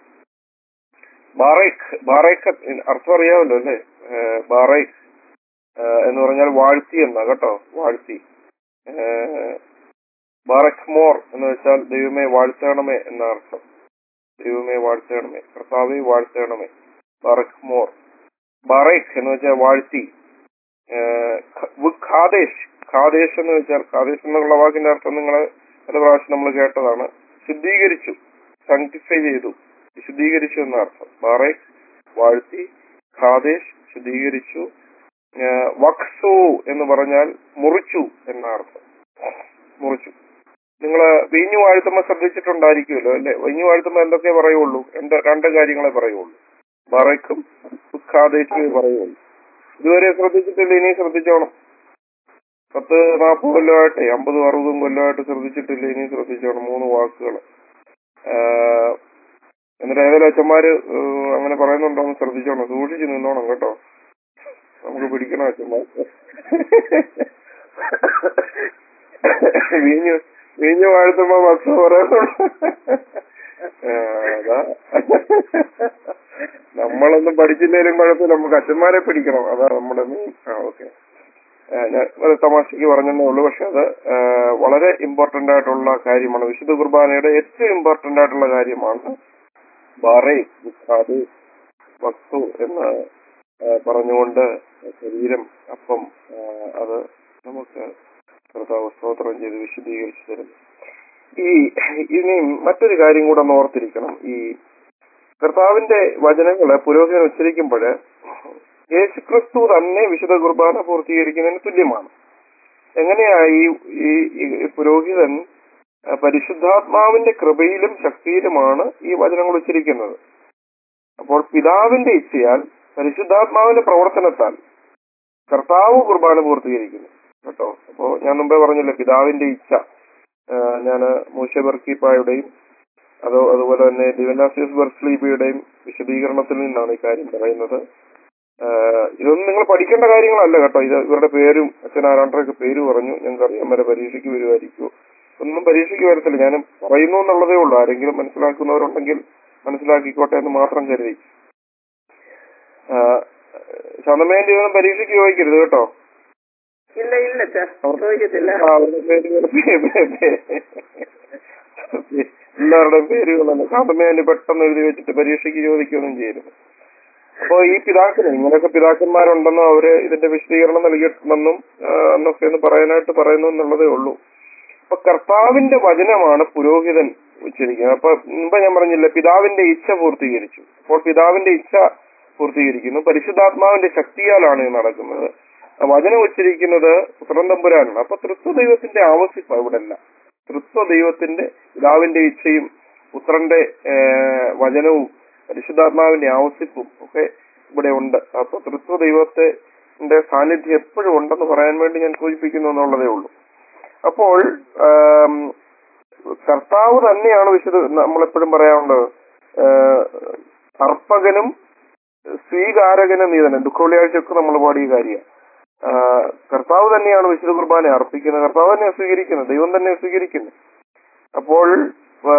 ബാറേഖ് ബാറേഖ് അർത്ഥം അറിയാമല്ലോ അല്ലേ ഏഹ് ബാറേഖ് ഏഹ് എന്ന് പറഞ്ഞാൽ വാഴ്ത്തി എന്നാ കേട്ടോ വാഴ്ത്തി ഏഹ് ബാറക് മോർ എന്ന് വെച്ചാൽ ദൈവമേ വാഴ്ത്തണമേ എന്ന അർത്ഥം ദൈവമേ വാഴ്ത്തണമേ കർത്താവെ വാഴ്ത്തണമേ ബാറക് മോർ ബാറേഖ് എന്ന് വെച്ചാൽ വാഴ്ത്തി ഏഹ് ഖ- വ് ഖാദേശ് ഖാദേശ് എന്ന് വെച്ചാൽ ഖാദേശ് എന്നുള്ള വാക്കിന്റെ അർത്ഥം നിങ്ങളെ പല പ്രാവശ്യം നമ്മൾ കേട്ടതാണ് ശുദ്ധീകരിച്ചു സങ്ക്ടിഫൈ ചെയ്തു വിശുദ്ധീകരിച്ചു എന്ന അർത്ഥം ബാറേഖ് വാഴ്ത്തി ഖാദേശ് ശുദ്ധീകരിച്ചു ഏഹ് വക്സു എന്ന് പറഞ്ഞാൽ മുറിച്ചു എന്ന അർത്ഥം മുറിച്ചു നിങ്ങൾ വീഞ്ഞു വാഴ്ത്തുമ്പോൾ ശ്രദ്ധിച്ചിട്ടുണ്ടായിരിക്കുമല്ലോ അല്ലെ വീഞ്ഞു വാഴ്ത്തുമ്പോൾ എന്തൊക്കെ പറയുള്ളൂ രണ്ട് രണ്ട് കാര്യങ്ങളെ പറയുള്ളൂ മറയ്ക്കും ദുഃഖാദേശമേ പറയുള്ളൂ ഇതുവരെ ശ്രദ്ധിച്ചിട്ടില്ല ഇനി ശ്രദ്ധിച്ചോണം പത്ത് നാൽപ്പത് കൊല്ലമായിട്ടെ അമ്പതും അറുപതും കൊല്ലമായിട്ട് ശ്രദ്ധിച്ചിട്ടില്ല ഇനി ശ്രദ്ധിച്ചോണം മൂന്ന് വാക്കുകൾ എന്നിട്ട് ഏതെങ്കിലും അച്ഛന്മാര് ഏഹ്, അങ്ങനെ പറയുന്നുണ്ടോ എന്ന് ശ്രദ്ധിച്ചോണം സൂക്ഷിച്ച് നിന്നോണം കേട്ടോ നമുക്ക് പിടിക്കണം അച്ഛന്മാർ വീഞ്ഞു വീഞ്ഞു വാഴ്ത്തുമ്പോ ഭക്ഷണം പറയുന്നുണ്ട് ആ, അതാ നമ്മളൊന്നും പഠിച്ചില്ലേലും കുഴപ്പമില്ല നമുക്ക് അച്ഛന്മാരെ പിടിക്കണം അതാ നമ്മുടെ മെയിൻ ആ ഓക്കെ ഞാൻ ഒരു തമാശക്ക് പറഞ്ഞതേ ഉള്ളൂ പക്ഷെ അത് ആ, വളരെ ഇമ്പോർട്ടന്റ് ആയിട്ടുള്ള കാര്യമാണ് വിശുദ്ധ കുർബാനയുടെ ഏറ്റവും ഇമ്പോർട്ടന്റ് ആയിട്ടുള്ള കാര്യമാണ് ബാറേ അത് വസ്തു എന്ന് ആ, പറഞ്ഞുകൊണ്ട് ശരീരം അപ്പം ആ, അത് നമുക്ക് കർത്താവ് സ്തോത്രം ചെയ്ത് വിശദീകരിച്ചു തരുന്നു ഈ ഇനി മറ്റൊരു കാര്യം കൂടെ ഒന്ന് ഓർത്തിരിക്കണം ഈ കർത്താവിന്റെ വചനങ്ങള് പുരോഹിതൻ ഉച്ചരിക്കുമ്പോൾ യേശുക്രിസ്തു തന്നെ വിശുദ്ധ കുർബാന പൂർത്തീകരിക്കുന്നതിന് തുല്യമാണ് എങ്ങനെയാ ഈ ഈ- ഈ പുരോഹിതൻ ആ, പരിശുദ്ധാത്മാവിന്റെ കൃപയിലും ശക്തിയിലുമാണ് ഈ വചനങ്ങൾ ഉച്ചരിക്കുന്നത് അപ്പോൾ പിതാവിന്റെ ഇച്ഛയാൽ പരിശുദ്ധാത്മാവിന്റെ പ്രവർത്തനത്താൽ കർത്താവ് കുർബാന പൂർത്തീകരിക്കുന്നു കേട്ടോ അപ്പോ ഞാൻ മുമ്പേ പറഞ്ഞല്ലോ പിതാവിന്റെ ഇച്ഛ ഞാൻ മൂശ ബർക്കീപ്പായുടെയും അതോ അതുപോലെ തന്നെ ദിവനാസിയസ് ബർസ്ലീബിയുടെയും വിശദീകരണത്തിൽ നിന്നാണ് ഈ കാര്യം പറയുന്നത് ആഹ് ഇതൊന്നും നിങ്ങൾ പഠിക്കേണ്ട കാര്യങ്ങളല്ല കേട്ടോ ഇത് ഇവരുടെ പേരും അച്ഛൻ ആരാണ്ടൊക്കെ പേര് പറഞ്ഞു ഞങ്ങൾക്ക് അറിയാൻ വരെ പരീക്ഷയ്ക്ക് വരുമായിരിക്കും ഒന്നും പരീക്ഷയ്ക്ക് വരത്തില്ല ഞാൻ പറയുന്നു എന്നുള്ളതേ ഉള്ളൂ ആരെങ്കിലും മനസ്സിലാക്കുന്നവരുണ്ടെങ്കിൽ മനസ്സിലാക്കിക്കോട്ടെ എന്ന് മാത്രം കരുതി ശതമേന്റെ ഒന്നും പരീക്ഷയ്ക്ക് ചോദിക്കരുത് കേട്ടോ ഇല്ല ഇല്ല അച്ഛാ ചോദിക്കത്തില്ല ആ, അവരുടെ പേരുകൾ എല്ലാവരുടെയും പേരുകളല്ല ശതമേന് പെട്ടെന്ന് എഴുതി വെച്ചിട്ട് പരീക്ഷയ്ക്ക് ചോദിക്കുകയൊന്നും ചെയ്യരുത് അപ്പോ ഈ പിതാക്കൾ ഇങ്ങനെയൊക്കെ പിതാക്കന്മാരുണ്ടെന്നും അവര് ഇതിന്റെ വിശദീകരണം നൽകിയിട്ടുണ്ടെന്നും ആ, എന്നൊക്കെ ഒന്ന് പറയാനായിട്ട് പറയുന്നു എന്നുള്ളതേ ഉള്ളൂ അപ്പൊ കർത്താവിന്റെ വചനമാണ് പുരോഹിതൻ ഉച്ചരിക്കുന്നത് അപ്പൊ മുമ്പ് ഞാൻ പറഞ്ഞില്ല പിതാവിന്റെ ഇച്ഛ പൂർത്തീകരിച്ചു അപ്പോൾ പിതാവിന്റെ ഇച്ഛ പൂർത്തീകരിക്കുന്നു പരിശുദ്ധാത്മാവിന്റെ ശക്തിയാലാണ് ഇത് നടക്കുന്നത് ആ വചനം ഉച്ചരിക്കുന്നത് പുത്രൻ തമ്പുരാനാണ് അപ്പൊ തൃത്വ ദൈവത്തിന്റെ ആവശ്യം ഇവിടെ അല്ല തൃത്വ ദൈവത്തിന്റെ പിതാവിന്റെ ഇച്ഛയും പുത്രന്റെ ഏഹ്, വചനവും പരിശുദ്ധാത്മാവിന്റെ ആവശ്യപ്പും ഒക്കെ ഇവിടെ ഉണ്ട് അപ്പൊ തൃത്വ ദൈവത്തെ സാന്നിധ്യം എപ്പോഴും ഉണ്ടെന്ന് പറയാൻ വേണ്ടി ഞാൻ സൂചിപ്പിക്കുന്നു എന്നുള്ളതേ ഉള്ളൂ അപ്പോൾ ആം, കർത്താവ് തന്നെയാണ് വിശുദ്ധ നമ്മളെപ്പോഴും പറയാറുള്ളത് ഏഹ്, അർപ്പകനും സ്വീകാരകനും നീ തന്നെ ദുഃഖവെള്ളിയാഴ്ചയൊക്കെ നമ്മൾ പാടിയ കാര്യമാണ് കർത്താവ് തന്നെയാണ് വിശുദ്ധ കുർബാന അർപ്പിക്കുന്നത് കർത്താവ് തന്നെ സ്വീകരിക്കുന്നത് ദൈവം തന്നെ സ്വീകരിക്കുന്നു അപ്പോൾ ആ,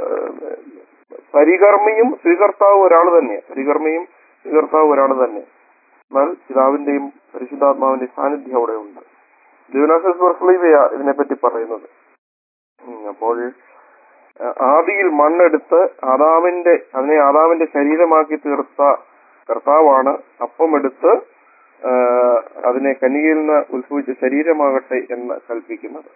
പരികർമ്മിയും സ്വീകർത്താവും ഒരാൾ തന്നെയാണ് പരികർമ്മിയും സ്വീകർത്താവും ഒരാൾ തന്നെ എന്നാൽ പിതാവിന്റെയും പരിശുദ്ധാത്മാവിന്റെ സാന്നിധ്യം അവിടെ ഉണ്ട് ദിവനാസസ് ബർസ്ലീവയ ഇതിനെപ്പറ്റി പറയുന്നത് ഉം, അപ്പോൾ ആ, ആദിയിൽ മണ്ണെടുത്ത് ആദാമിന്റെ അതിനെ ആദാമിന്റെ ശരീരമാക്കി തീർത്ത കർത്താവാണ് അപ്പം എടുത്ത് ആ, അതിനെ കന്യകയിൽ നിന്ന് ഉത്ഭവിച്ച ശരീരമാകട്ടെ എന്ന് കൽപ്പിക്കുന്നത്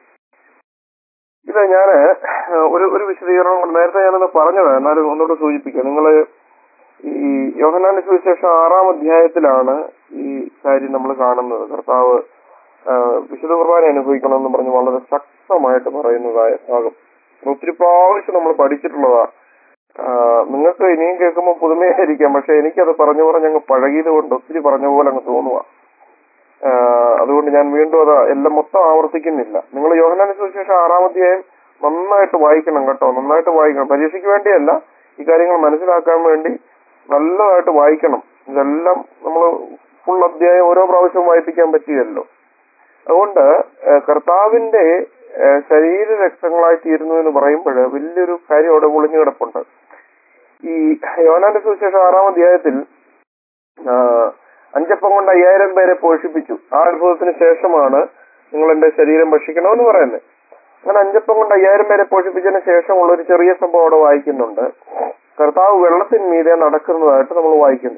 ഇത് ഞാന് ഒരു ഒരു വിശദീകരണം കൊണ്ട് നേരത്തെ ഞാനത് പറഞ്ഞത് എന്നാലും ഒന്നുകൂടെ സൂചിപ്പിക്കാം നിങ്ങള് ഈ യോഹനാന്റെ സുവിശേഷം ആറാം അധ്യായത്തിലാണ് ഈ കാര്യം നമ്മൾ കാണുന്നത് കർത്താവ് ആ, വിശുദ്ധ കുർബാന അനുഭവിക്കണമെന്ന് പറഞ്ഞ് വളരെ ശക്തമായിട്ട് പറയുന്നതായ ഭാഗം ഒത്തിരി പ്രാവശ്യം നമ്മൾ പഠിച്ചിട്ടുള്ളതാ ആ, നിങ്ങൾക്ക് ഇനിയും കേൾക്കുമ്പോൾ പുതുമയായിരിക്കാം പക്ഷെ എനിക്കത് പറഞ്ഞു പറഞ്ഞ് അങ്ങ് പഴകിയത് കൊണ്ട് ഒത്തിരി പറഞ്ഞ പോലെ അങ്ങ് തോന്നുക അതുകൊണ്ട് ഞാൻ വീണ്ടും അത് എല്ലാം മൊത്തം ആവർത്തിക്കുന്നില്ല നിങ്ങൾ യോഹനാന സുവിശേഷം ആറാം അധ്യായം നന്നായിട്ട് വായിക്കണം കേട്ടോ നന്നായിട്ട് വായിക്കണം പരീക്ഷയ്ക്ക് വേണ്ടിയല്ല ഈ കാര്യങ്ങൾ മനസ്സിലാക്കാൻ വേണ്ടി നല്ലതായിട്ട് വായിക്കണം ഇതെല്ലാം നമ്മൾ ഫുൾ അധ്യായം ഓരോ പ്രാവശ്യവും വായിപ്പിക്കാൻ പറ്റുകയല്ലോ അതുകൊണ്ട് ഏഹ്, കർത്താവിന്റെ ഏഹ്, ശരീര രക്തങ്ങളായി തീരുന്നു എന്ന് പറയുമ്പോൾ വലിയൊരു കാര്യം അവിടെ ഒളിഞ്ഞു കിടപ്പുണ്ട് ഈ യോനാന്റെ സുവിശേഷം ആറാം അധ്യായത്തിൽ ആ, അഞ്ചപ്പം കൊണ്ട് അയ്യായിരം പേരെ പോഷിപ്പിച്ചു ആ അനുഭവത്തിന് ശേഷമാണ് നിങ്ങൾ എന്റെ ശരീരം ഭക്ഷിക്കണമെന്ന് പറയുന്നത് അങ്ങനെ അഞ്ചപ്പം കൊണ്ട് അയ്യായിരം പേരെ പോഷിപ്പിച്ചതിന് ശേഷമുള്ള ഒരു ചെറിയ സംഭവം അവിടെ വായിക്കുന്നുണ്ട് കർത്താവ് വെള്ളത്തിന് മീതെ നടക്കുന്നതായിട്ട് നമ്മൾ വായിക്കുന്നു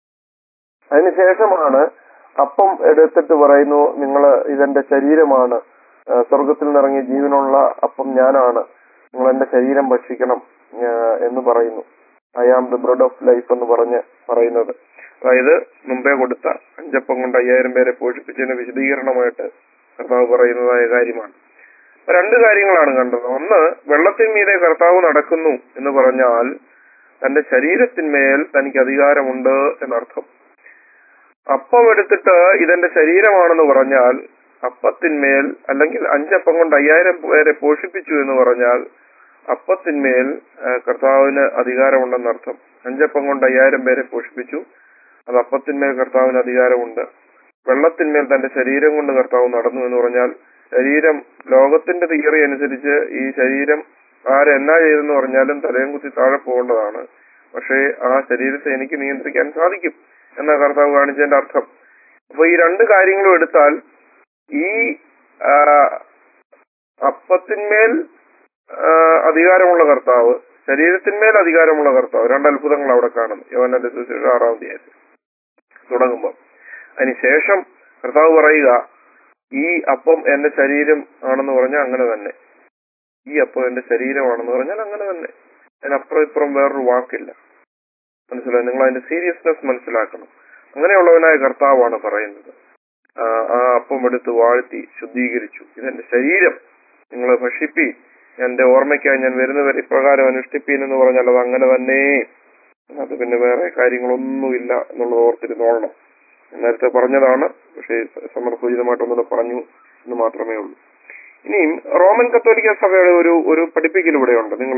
അതിനുശേഷമാണ് അപ്പം എടുത്തിട്ട് പറയുന്നു നിങ്ങൾ ഇതെന്റെ ശരീരമാണ് ആ, സ്വർഗത്തിൽ നിന്നിറങ്ങിയ ജീവനുള്ള അപ്പം ഞാനാണ് നിങ്ങൾ എന്റെ ശരീരം ഭക്ഷിക്കണം ആ, എന്ന് പറയുന്നു I am the bread of life എന്ന് പറഞ്ഞ് പറയുന്നത് അതായത് മുമ്പേ കൊടുത്ത അഞ്ചപ്പം കൊണ്ട് അയ്യായിരം പേരെ പോഷിപ്പിച്ചതിന് വിശദീകരണമായിട്ട് കർത്താവ് പറയുന്നതായ കാര്യമാണ് രണ്ട് കാര്യങ്ങളാണ് കണ്ടത് ഒന്ന് വെള്ളത്തിന്മീതെ കർത്താവ് നടക്കുന്നു എന്ന് പറഞ്ഞാൽ തന്റെ ശരീരത്തിന്മേൽ തനിക്ക് അധികാരമുണ്ട് എന്നർത്ഥം അപ്പം എടുത്തിട്ട് ഇതെന്റെ ശരീരമാണെന്ന് പറഞ്ഞാൽ അപ്പത്തിന്മേൽ അല്ലെങ്കിൽ അഞ്ചപ്പം കൊണ്ട് അയ്യായിരം പേരെ പോഷിപ്പിച്ചു എന്ന് പറഞ്ഞാൽ അപ്പത്തിന്മേൽ ആ, കർത്താവിന് അധികാരമുണ്ടെന്നർത്ഥം അഞ്ചപ്പം കൊണ്ട് അയ്യായിരം പേരെ പോഷിപ്പിച്ചു അത് അപ്പത്തിന്മേൽ കർത്താവിന് അധികാരമുണ്ട് വെള്ളത്തിന്മേൽ തന്റെ ശരീരം കൊണ്ട് കർത്താവ് നടന്നു എന്ന് പറഞ്ഞാൽ ശരീരം ലോകത്തിന്റെ തിയറി അനുസരിച്ച് ഈ ശരീരം ആരെന്നാ ചെയ്തെന്ന് പറഞ്ഞാലും തലയും കുത്തി താഴെ പോകേണ്ടതാണ് പക്ഷേ ആ ശരീരത്തെ എനിക്ക് നിയന്ത്രിക്കാൻ സാധിക്കും എന്ന കർത്താവ് കാണിച്ചതിന്റെ അർത്ഥം അപ്പൊ ഈ രണ്ട് കാര്യങ്ങളും എടുത്താൽ ഈ ആ, അപ്പത്തിന്മേൽ ആ, അധികാരമുള്ള കർത്താവ് ശരീരത്തിന്മേൽ അധികാരമുള്ള കർത്താവ് രണ്ട് അത്ഭുതങ്ങൾ അവിടെ കാണുന്നു യോഹന്നാന്റെ സുവിശേഷം ആറാം തീയതി തുടങ്ങുമ്പോൾ അതിനുശേഷം കർത്താവ് പറയുക ഈ അപ്പം എന്റെ ശരീരം ആണെന്ന് പറഞ്ഞാൽ അങ്ങനെ തന്നെ ഈ അപ്പം എന്റെ ശരീരമാണെന്ന് പറഞ്ഞാൽ അങ്ങനെ തന്നെ അതിനപ്പുറം ഇപ്പുറം വേറൊരു വാക്കില്ല മനസ്സിലായി നിങ്ങൾ അതിന്റെ സീരിയസ്നെസ് മനസ്സിലാക്കണം അങ്ങനെയുള്ളവനായ കർത്താവാണ് പറയുന്നത് ആ, ആ അപ്പം എടുത്ത് വാഴ്ത്തി ശുദ്ധീകരിച്ചു ഇതെന്റെ ശരീരം നിങ്ങൾ ഭക്ഷിപ്പി എന്റെ ഓർമ്മയ്ക്കായി ഞാൻ വരുന്നവർ ഇപ്രകാരം അനുഷ്ഠിപ്പീൻ എന്ന് പറഞ്ഞാൽ അത് അങ്ങനെ തന്നെ അത് പിന്നെ വേറെ കാര്യങ്ങളൊന്നുമില്ല എന്നുള്ളത് ഓർത്തിരുന്നോളണം നേരത്തെ പറഞ്ഞതാണ് പക്ഷേ സമർപ്പൂജിതമായിട്ടൊന്നുകൂടെ പറഞ്ഞു എന്ന് മാത്രമേ ഉള്ളൂ ഇനിയും റോമൻ കത്തോലിക്ക സഭയുടെ ഒരു ഒരു പഠിപ്പിക്കൽ ഇവിടെയുണ്ട് നിങ്ങൾ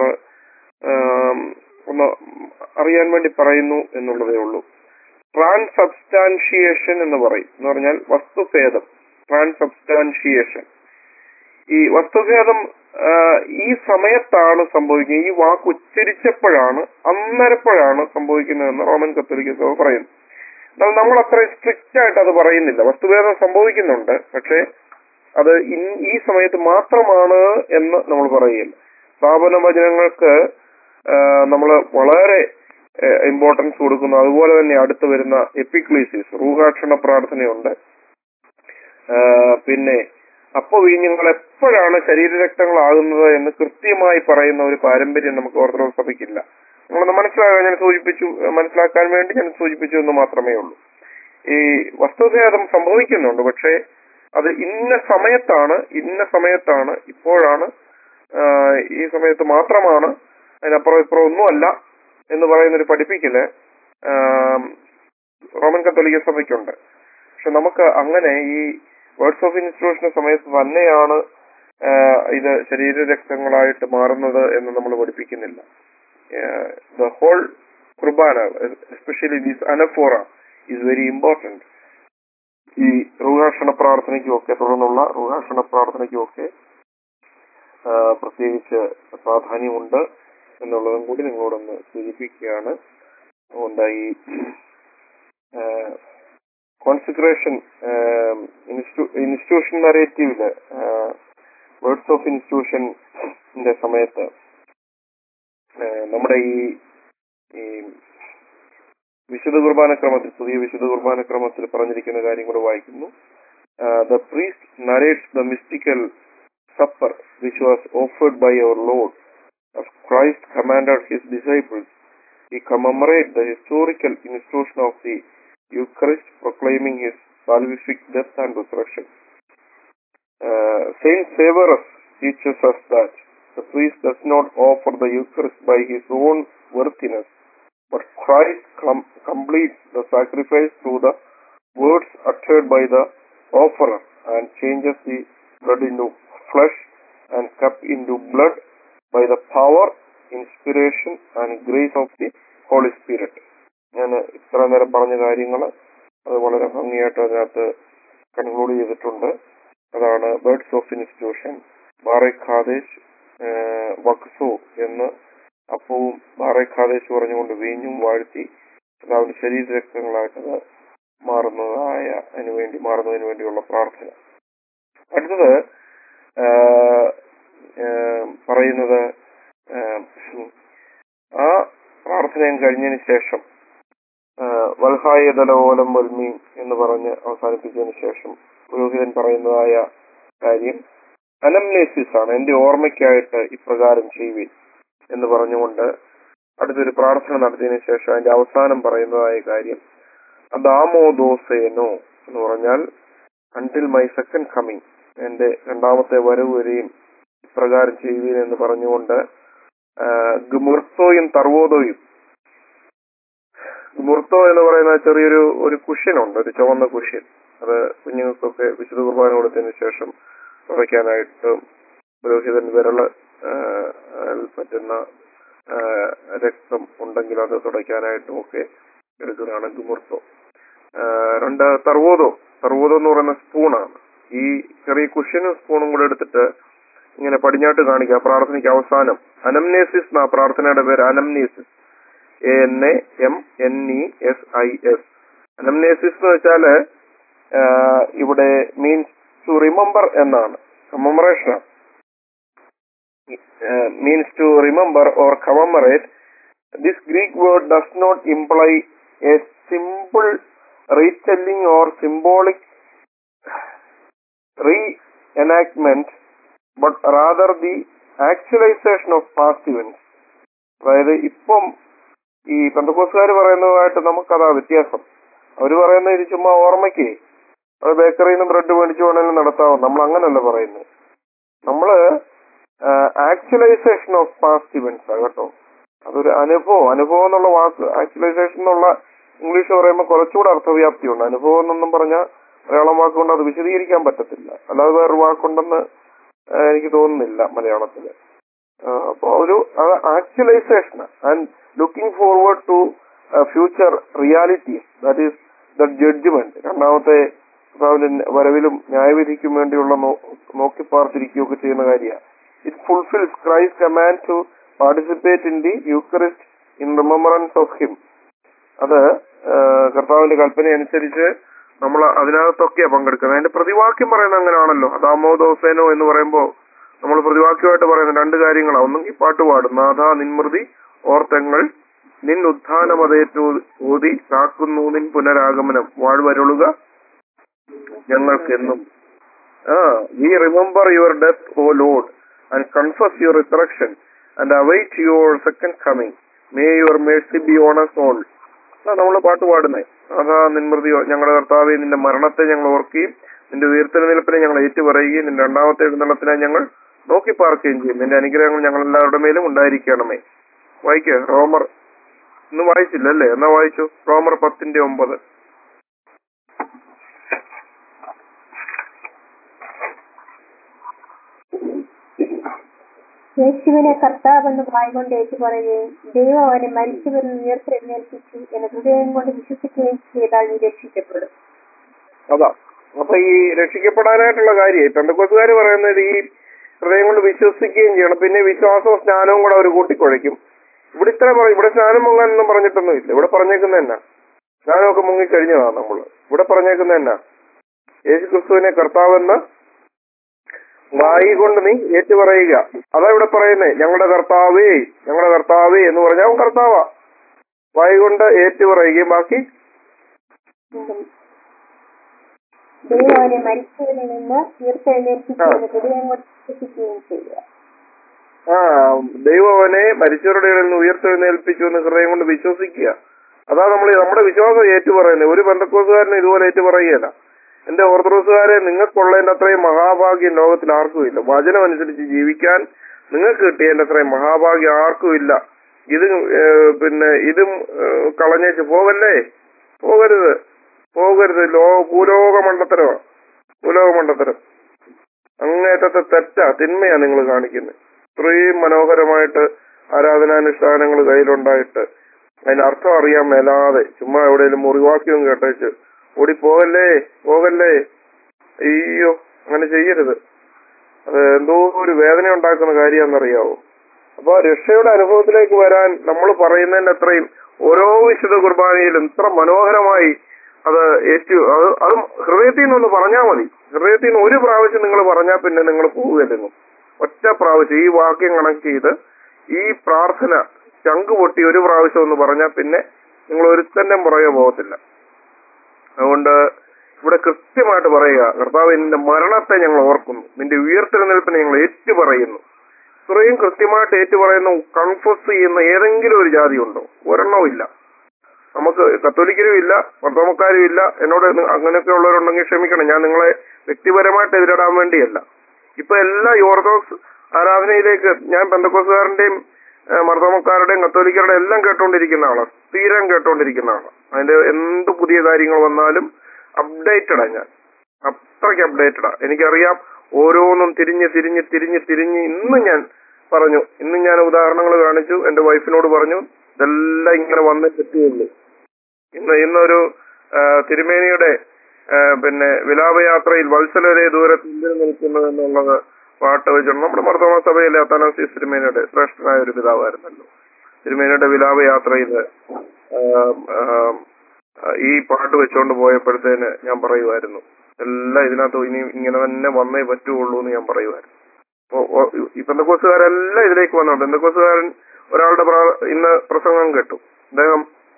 ഒന്ന് അറിയാൻ വേണ്ടി പറയുന്നു എന്നുള്ളതേ ഉള്ളൂ ട്രാൻസബ്സ്റ്റാൻഷിയേഷൻ എന്ന് പറയും എന്ന് പറഞ്ഞാൽ വസ്തുഭേദം ട്രാൻസബ്സ്റ്റാൻഷിയേഷൻ ഈ വസ്തുഭേദം ആ, ഈ സമയത്താണ് സംഭവിക്കുന്നത് ഈ വാക്ക് ഉച്ചരിച്ചപ്പോഴാണ് അന്നേരപ്പോഴാണ് സംഭവിക്കുന്നതെന്ന് റോമൻ കത്തോലിക്ക സഭ പറയുന്നു എന്നാൽ നമ്മൾ അത്ര സ്ട്രിക്റ്റ് ആയിട്ട് അത് പറയുന്നില്ല വസ്തുഭേദം സംഭവിക്കുന്നുണ്ട് പക്ഷേ അത് ഇൻ- ഈ സമയത്ത് മാത്രമാണ് എന്ന് നമ്മൾ പറയുകയില്ല സ്ഥാപന വചനങ്ങൾക്ക് നമ്മൾ വളരെ ഇമ്പോർട്ടൻസ് കൊടുക്കുന്നു അതുപോലെ തന്നെ അടുത്ത് വരുന്ന എപ്പിക്ലീസിസ് റൂഹാക്ഷണ പ്രാർത്ഥനയുണ്ട് ആ, പിന്നെ അപ്പൊ വീഞ്ഞുങ്ങൾ എപ്പോഴാണ് ശരീരരക്തങ്ങളാകുന്നത് എന്ന് കൃത്യമായി പറയുന്ന ഒരു പാരമ്പര്യം നമുക്ക് ഓർത്തഡോക്സ് സഭയ്ക്കില്ല നിങ്ങളൊന്ന് മനസ്സിലാക്കാൻ ഞാൻ സൂചിപ്പിച്ചു മനസ്സിലാക്കാൻ വേണ്ടി ഞാൻ സൂചിപ്പിച്ചു എന്ന് മാത്രമേ ഉള്ളൂ ഈ വസ്തുഭേദം സംഭവിക്കുന്നുണ്ട് പക്ഷേ അത് ഇന്ന സമയത്താണ് ഇന്ന സമയത്താണ് ഇപ്പോഴാണ് ആ, ഈ സമയത്ത് മാത്രമാണ് അതിനപ്പുറം ഇപ്പുറം ഒന്നുമല്ല എന്ന് പറയുന്ന ഒരു പഠിപ്പിക്കല് ആം, റോമൻ കത്തോലിക്ക സഭയ്ക്കുണ്ട് പക്ഷെ നമുക്ക് അങ്ങനെ ഈ വേർഡ്സ് ഓഫ് ഇൻസ്റ്റിറ്റ്യൂഷന്റെ സമയത്ത് തന്നെയാണ് ആ, ഇത് ശരീരരക്തങ്ങളായിട്ട് മാറുന്നത് എന്ന് നമ്മൾ പഠിപ്പിക്കുന്നില്ല the whole Qurbana especially these anaphora is very important ഈ റുഹാഷണ പ്രാർത്ഥനയ്ക്കും ഒക്കെ തുടർന്നുള്ള റുഹാഷണ പ്രാർത്ഥനയ്ക്കും ഒക്കെ ആ, പ്രത്യേകിച്ച് പ്രാധാന്യമുണ്ട് എന്നുള്ളതും കൂടി നിങ്ങളോടൊന്ന് സൂചിപ്പിക്കുകയാണ് അതുകൊണ്ട് ഈ കോൺസിക്രേഷൻ ഇൻസ്റ്റിറ്റ്യൂഷൻ നറേറ്റീവില് വേർഡ്സ് ഓഫ് ഇൻസ്റ്റിറ്റ്യൂഷന്റെ സമയത്ത് ആ, നമ്മുടെ ഈ ഈ വിശുദ്ധ കുർബാനക്രമത്തിൽ പുതിയ വിശുദ്ധ കുർബാനക്രമത്തിൽ പറഞ്ഞിരിക്കുന്ന കാര്യം കൂടെ വായിക്കുന്നു the priest narrates the mystical supper which was offered by our Lord as Christ commanded his disciples. He commemorate the historical institution of the Eucharist proclaiming his salvific death and resurrection. Uh, Saint Severus teaches us that the priest does not offer the Eucharist by his own worthiness, but Christ com- completes the sacrifice through the words uttered by the offerer and changes the blood into flesh and cup into blood by the power, inspiration and grace of the Holy Spirit. ഞാൻ ഇത്ര നേരം പറഞ്ഞ കാര്യങ്ങൾ അത് വളരെ ഭംഗിയായിട്ട് അതിനകത്ത് conclude ചെയ്തിട്ടുണ്ട് അതാണ് ബേർഡ്സ് ഓഫ് ഇൻസ്റ്റിറ്റ്യൂഷൻ ബാറെ ഖാദേശ് വക്സോ എന്ന് അപ്പവും ബാറെ ഖാദേശ് പറഞ്ഞുകൊണ്ട് വീഞ്ഞും വാഴ്ത്തി അതാവുന്ന ശരീരരക്തങ്ങളായിട്ടത് മാറുന്നതായ അതിനു വേണ്ടി മാറുന്നതിന് വേണ്ടിയുള്ള പ്രാർത്ഥന അടുത്തത് ആ, ആ, പറയുന്നത് ആ, ആ പ്രാർത്ഥനയും കഴിഞ്ഞതിന് ശേഷം വൽഹായതലോലം വൽമീൻ എന്ന് പറഞ്ഞ് അവസാനിപ്പിച്ചതിന് ശേഷം പുരോഹിതൻ പറയുന്നതായ കാര്യം അനംനേസിസ് ആണ് എന്റെ ഓർമ്മയ്ക്കായിട്ട് ഇപ്രകാരം ചെയ്യുവിൻ എന്ന് പറഞ്ഞുകൊണ്ട് അടുത്തൊരു പ്രാർത്ഥന നടത്തിയതിനു ശേഷം അതിന്റെ അവസാനം പറയുന്നതായ കാര്യം അദാമോദോസേനോ എന്ന് പറഞ്ഞാൽ അൺടിൽ മൈ സെക്കൻഡ് കമ്മിങ് എന്റെ രണ്ടാമത്തെ വരവ് വരെയും ഇപ്രകാരം ചെയ്യുവീൻ എന്ന് പറഞ്ഞുകൊണ്ട് ആ, ഗുമുർത്തോയും തർവോദോയും ഗുമുർത്തോ എന്ന് പറയുന്ന ചെറിയൊരു ഒരു കുഷ്യൻ ഉണ്ട് ഒരു ചുവന്ന കുഷ്യൻ അത് കുഞ്ഞുങ്ങൾക്കൊക്കെ വിശുദ്ധ കുർബാന കൊടുത്തതിന് ശേഷം തുടയ്ക്കാനായിട്ട് പുരോഹിതൻ വിരള് ആ, അതിൽ പറ്റുന്ന ആ, രക്തം ഉണ്ടെങ്കിൽ അത് തുടയ്ക്കാനായിട്ടും ഒക്കെ എടുക്കുന്നതാണ് ഗുമുർത്തോ ആ, രണ്ട് തർവോദോ തർവോദോ എന്ന് പറയുന്ന സ്പൂണാണ് ഈ ചെറിയ കുഷ്യനും സ്പൂണും കൂടെ എടുത്തിട്ട് ഇങ്ങനെ പടിഞ്ഞാട്ട് കാണിക്കുക പ്രാർത്ഥനയ്ക്ക് അവസാനം അനംനേസിസ് എന്നാ പ്രാർത്ഥനയുടെ പേര് anamnesis A N A M N E S I S anamnesis എന്ന് വെച്ചാല് ആ, ഇവിടെ മീൻസ് ടു റിമെമ്പർ എന്നാണ് commemoration means to remember or commemorate. This Greek word does not imply a simple retelling or symbolic reenactment, but rather the actualization of past events. അതായത് ഇപ്പം ഈ പെന്തക്കോസുകാർ പറയുന്നതുമായിട്ട് നമുക്കതാ വ്യത്യാസം അവര് പറയുന്നത് ഇത് ചുമ്മാ ഓർമ്മയ്ക്ക് അത് ബേക്കറിയിൽ നിന്ന് ബ്രെഡ് മേടിച്ചു വേണമെങ്കിലും നടത്താവും നമ്മൾ അങ്ങനല്ല പറയുന്നത് നമ്മള് ആക്ച്വലൈസേഷൻ ഓഫ് പാസ്റ്റ് ഇവന്റ്സ് ആ കേട്ടോ അതൊരു അനുഭവം അനുഭവം എന്നുള്ള വാക്ക് ആക്ച്വലൈസേഷൻ എന്നുള്ള ഇംഗ്ലീഷ് പറയുമ്പോൾ കുറച്ചുകൂടെ അർത്ഥവ്യാപ്തിയുണ്ട് അനുഭവം എന്നൊന്നും പറഞ്ഞാൽ മലയാളം വാക്കുകൊണ്ട് അത് വിശദീകരിക്കാൻ പറ്റത്തില്ല അല്ലാതെ വേറൊരു വാക്കുണ്ടെന്ന് ആ, എനിക്ക് തോന്നുന്നില്ല മലയാളത്തില് അപ്പോൾ ഒരു actualization and looking forward to future realities that is the judgment രണ്ടാമത്തെ കർത്താവിന്റെ വരവിലും ന്യായവിധിക്കും വേണ്ടിയുള്ള നോ- നോക്കിപ്പാർത്തിരിക്കുകയൊക്കെ ചെയ്യുന്ന കാര്യമാണ് it fulfils Christ command to participate in the Eucharist in remembrance of him അത് ആ, കർത്താവിന്റെ കൽപ്പന അനുസരിച്ച് നമ്മൾ അതിനകത്തൊക്കെയാ പങ്കെടുക്കുന്നത് അതിന്റെ പ്രതിവാക്യം പറയുന്നത് അങ്ങനെയാണല്ലോ അതാമോ ദോസേനോ എന്ന് പറയുമ്പോൾ നമ്മൾ പ്രതിവാക്യമായിട്ട് പറയുന്ന രണ്ട് കാര്യങ്ങളാണ് ഒന്നെങ്കിൽ പാട്ട് പാടും നാഥ നിൻമൃതി ഓർത്തെങ്ങൾ നിൻ ഉത്ഥാനമതേറ്റു ഊതി കാക്കുന്നു നിൻ പുനരാഗമനം വാഴ്വരുളുക ഞങ്ങൾക്കെന്നും ആ we remember your death O Lord and confess your resurrection and await your second coming may your mercy be on us all നമ്മൾ പാട്ട് പാടുന്നേ അതാ നിൻമൃതി ഞങ്ങളുടെ കർത്താവെ നിന്റെ മരണത്തെ ഞങ്ങൾ ഓർക്കുകയും നിന്റെ ഉയർത്തെഴുന്നേൽപ്പിനെ ഞങ്ങൾ ഏറ്റുപറയുകയും നിന്റെ രണ്ടാമത്തെ എഴുന്നള്ളത്തിനെ ഞങ്ങൾ നോക്കി പാർക്കുകയും ചെയ്യും നിന്റെ അനുഗ്രഹങ്ങൾ ഞങ്ങൾ എല്ലാവരുടെ മേലും ഉണ്ടായിരിക്കണമേ വായിക്ക റോമർ ഇന്ന് വായിച്ചില്ല അല്ലേ എന്നാ വായിച്ചു റോമർ പത്തിന്റെ ഒമ്പത് യേശുവിനെ കർത്താവെന്ന് വായ്കൊണ്ട് ഏറ്റുപറയുകയും ദൈവം അവനെ മരിച്ചവരിൽ ഉയർത്തെഴുന്നേൽപ്പിച്ചു എന്ന് ഹൃദയം കൊണ്ട് വിശ്വസിക്കുകയും ചെയ്താൽ നീ രക്ഷിക്കപ്പെടും അതാ അപ്പൊ ഈ രക്ഷിക്കപ്പെടാനായിട്ടുള്ള കാര്യം പെന്തക്കോസുകാർ പറയുന്നത് ഈ ഹൃദയം കൊണ്ട് വിശ്വസിക്കുകയും ചെയ്യണം പിന്നെ വിശ്വാസവും സ്നാനവും കൂടെ അവർ കൂട്ടിക്കുഴയ്ക്കും ഇവിടെ ഇത്ര പറയും ഇവിടെ സ്നാനം മുങ്ങാനൊന്നും പറഞ്ഞിട്ടൊന്നും ഇല്ല ഇവിടെ പറഞ്ഞേക്കുന്ന എന്നാ സ്നാനമൊക്കെ മുങ്ങിക്കഴിഞ്ഞതാണ് നമ്മൾ ഇവിടെ പറഞ്ഞേക്കുന്ന എന്നാ യേശു ക്രിസ്തുവിനെ കർത്താവെന്ന് വായി കൊണ്ട് നീ ഏറ്റുപറയുക അതാ ഇവിടെ പറയുന്നേ ഞങ്ങളുടെ കർത്താവേ ഞങ്ങളുടെ കർത്താവേ എന്ന് പറഞ്ഞാൽ അവൻ കർത്താവാ വായി കൊണ്ട് ഏറ്റുപറയുകയും ബാക്കി ദൈവം അവനെ മരിച്ചവരിൽ നിന്ന് ഉയർത്തെഴുന്നേൽപ്പിച്ചു എന്ന് ഹൃദയം കൊണ്ട് വിശ്വസിക്കുകയും ചെയ്യുക ആ ദൈവം അവനെ മരിച്ചവരുടെ ഇടയിൽ നിന്ന് ഉയർത്തെഴുന്നേൽപ്പിച്ചു എന്ന് ഹൃദയം കൊണ്ട് വിശ്വസിക്കുക അതാ നമ്മൾ നമ്മുടെ വിശ്വാസം ഏറ്റുപറയുന്നത് ഒരു ബന്ധക്കോസുകാരനെ ഇതുപോലെ ഏറ്റുപറയുകയല്ല എന്റെ ഓർത്തഡോക്സുകാരെ നിങ്ങൾക്കുള്ളതിന്റെ അത്രയും മഹാഭാഗ്യം ലോകത്തിൽ ആർക്കും ഇല്ല വചനം അനുസരിച്ച് ജീവിക്കാൻ നിങ്ങൾക്ക് കിട്ടിയതിന്റെ അത്രയും മഹാഭാഗ്യം ആർക്കും ഇല്ല ഇത് ഏഹ്, പിന്നെ ഇതും ഏഹ്, കളഞ്ഞേച്ച് പോകല്ലേ പോകരുത് പോകരുത് ലോ ഭൂലോക മണ്ടത്തരമാ ഭൂലോക മണ്ടത്തരം അങ്ങേറ്റത്തെ തെറ്റാ തിന്മയാ നിങ്ങൾ കാണിക്കുന്നത് ഇത്രയും മനോഹരമായിട്ട് ആരാധനാനുഷ്ഠാനങ്ങൾ കയ്യിലുണ്ടായിട്ട് അതിന്റെ അർത്ഥം അറിയാൻ മേലാതെ ചുമ്മാ എവിടെയെങ്കിലും മുറിവാക്യം കേട്ടേച്ച് ഓടി പോകല്ലേ പോകല്ലേ അയ്യോ അങ്ങനെ ചെയ്യരുത് അത് എന്തോ ഒരു വേദന ഉണ്ടാക്കുന്ന കാര്യമാണെന്നറിയാവോ അപ്പൊ രക്ഷയുടെ അനുഭവത്തിലേക്ക് വരാൻ നമ്മൾ പറയുന്നതിന്റെ അത്രയും ഓരോ വിശുദ്ധ കുർബാനയിലും ഇത്ര മനോഹരമായി അത് ഏറ്റു അത് അതും ഹൃദയത്തിൽ നിന്നൊന്ന് പറഞ്ഞാൽ മതി ഹൃദയത്തിൽ നിന്ന് ഒരു പ്രാവശ്യം നിങ്ങൾ പറഞ്ഞാൽ പിന്നെ നിങ്ങൾ പോവുകയല്ലെന്നും ഒറ്റ പ്രാവശ്യം ഈ വാക്യം കണക്ട് ചെയ്ത് ഈ പ്രാർത്ഥന ചങ്ക് പൊട്ടി ഒരു പ്രാവശ്യം ഒന്ന് പറഞ്ഞാൽ പിന്നെ നിങ്ങൾ ഒരുത്തന്റെ പുറകെ പോകത്തില്ല അതുകൊണ്ട് ഇവിടെ കൃത്യമായിട്ട് പറയുക കർത്താവ് നിന്റെ മരണത്തെ ഞങ്ങൾ ഓർക്കുന്നു നിന്റെ ഉയർത്തെഴുന്നേൽപ്പിനെ ഞങ്ങൾ ഏറ്റു പറയുന്നു ഇത്രയും കൃത്യമായിട്ട് ഏറ്റു പറയുന്ന കൺഫസ് ചെയ്യുന്ന ഏതെങ്കിലും ഒരു ജാതി ഉണ്ടോ ഒരെണ്ണവും ഇല്ല നമുക്ക് കത്തോലിക്കരും ഇല്ല വർദ്ധമക്കാരും ഇല്ല എന്നോട് നി- അങ്ങനെയൊക്കെ ഉള്ളവരുണ്ടെങ്കിൽ ക്ഷമിക്കണം ഞാൻ നിങ്ങളെ വ്യക്തിപരമായിട്ട് എതിരിടാൻ വേണ്ടിയല്ല ഇപ്പൊ എല്ലാ ഈ ഓർത്തഡോക്സ് ആരാധനയിലേക്ക് ഞാൻ ബന്ധക്കോസുകാരന്റെയും മർദ്ദമക്കാരുടെയും കത്തോലിക്കരുടെയും എല്ലാം കേട്ടോണ്ടിരിക്കുന്ന ആളാണ് സ്ഥിരം കേട്ടോണ്ടിരിക്കുന്ന ആളാണ് അതിന്റെ എന്ത് പുതിയ കാര്യങ്ങൾ വന്നാലും അപ്ഡേറ്റഡാ ഞാൻ അത്രയ്ക്ക് അപ്ഡേറ്റഡാ എനിക്കറിയാം ഓരോന്നും തിരിഞ്ഞ് തിരിഞ്ഞ് തിരിഞ്ഞ് തിരിഞ്ഞ് ഇന്ന് ഞാൻ പറഞ്ഞു ഇന്ന് ഞാൻ ഉദാഹരണങ്ങൾ കാണിച്ചു എന്റെ വൈഫിനോട് പറഞ്ഞു ഇതെല്ലാം ഇങ്ങനെ വന്നേ പറ്റുകയുള്ളൂ ഇന്ന് ഇന്നൊരു ആ, തിരുമേനിയുടെ ആ, പിന്നെ വിലാപയാത്രയിൽ വത്സലരെ ദൂരത്ത് എന്തിനു നിൽക്കുന്നത് എന്നുള്ളത് പാട്ട് വെച്ചിട്ടുണ്ട് നമ്മുടെ മർദ്ദമ സഭയിലെ അത്താനാസിസ് തിരുമേനിയുടെ ശ്രേഷ്ഠനായ ഒരു പിതാവായിരുന്നല്ലോ തിരുമേനിയുടെ വിലാപയാത്രയിൽ ആ, ആ, ഈ പാട്ട് വെച്ചുകൊണ്ട് പോയപ്പോഴത്തേന് ഞാൻ പറയുമായിരുന്നു എല്ലാം ഇതിനകത്ത് ഇനി ഇങ്ങനെ തന്നെ വന്നേ പറ്റുള്ളൂ എന്ന് ഞാൻ പറയുമായിരുന്നു അപ്പോ ഓ- ഈ പെന്തക്കോസുകാരെല്ലാം ഇതിലേക്ക് വന്നു പെന്തക്കോസുകാരൻ ഒരാളുടെ പ്രാ- ഇന്ന് പ്രസംഗം കേട്ടു അദ്ദേഹം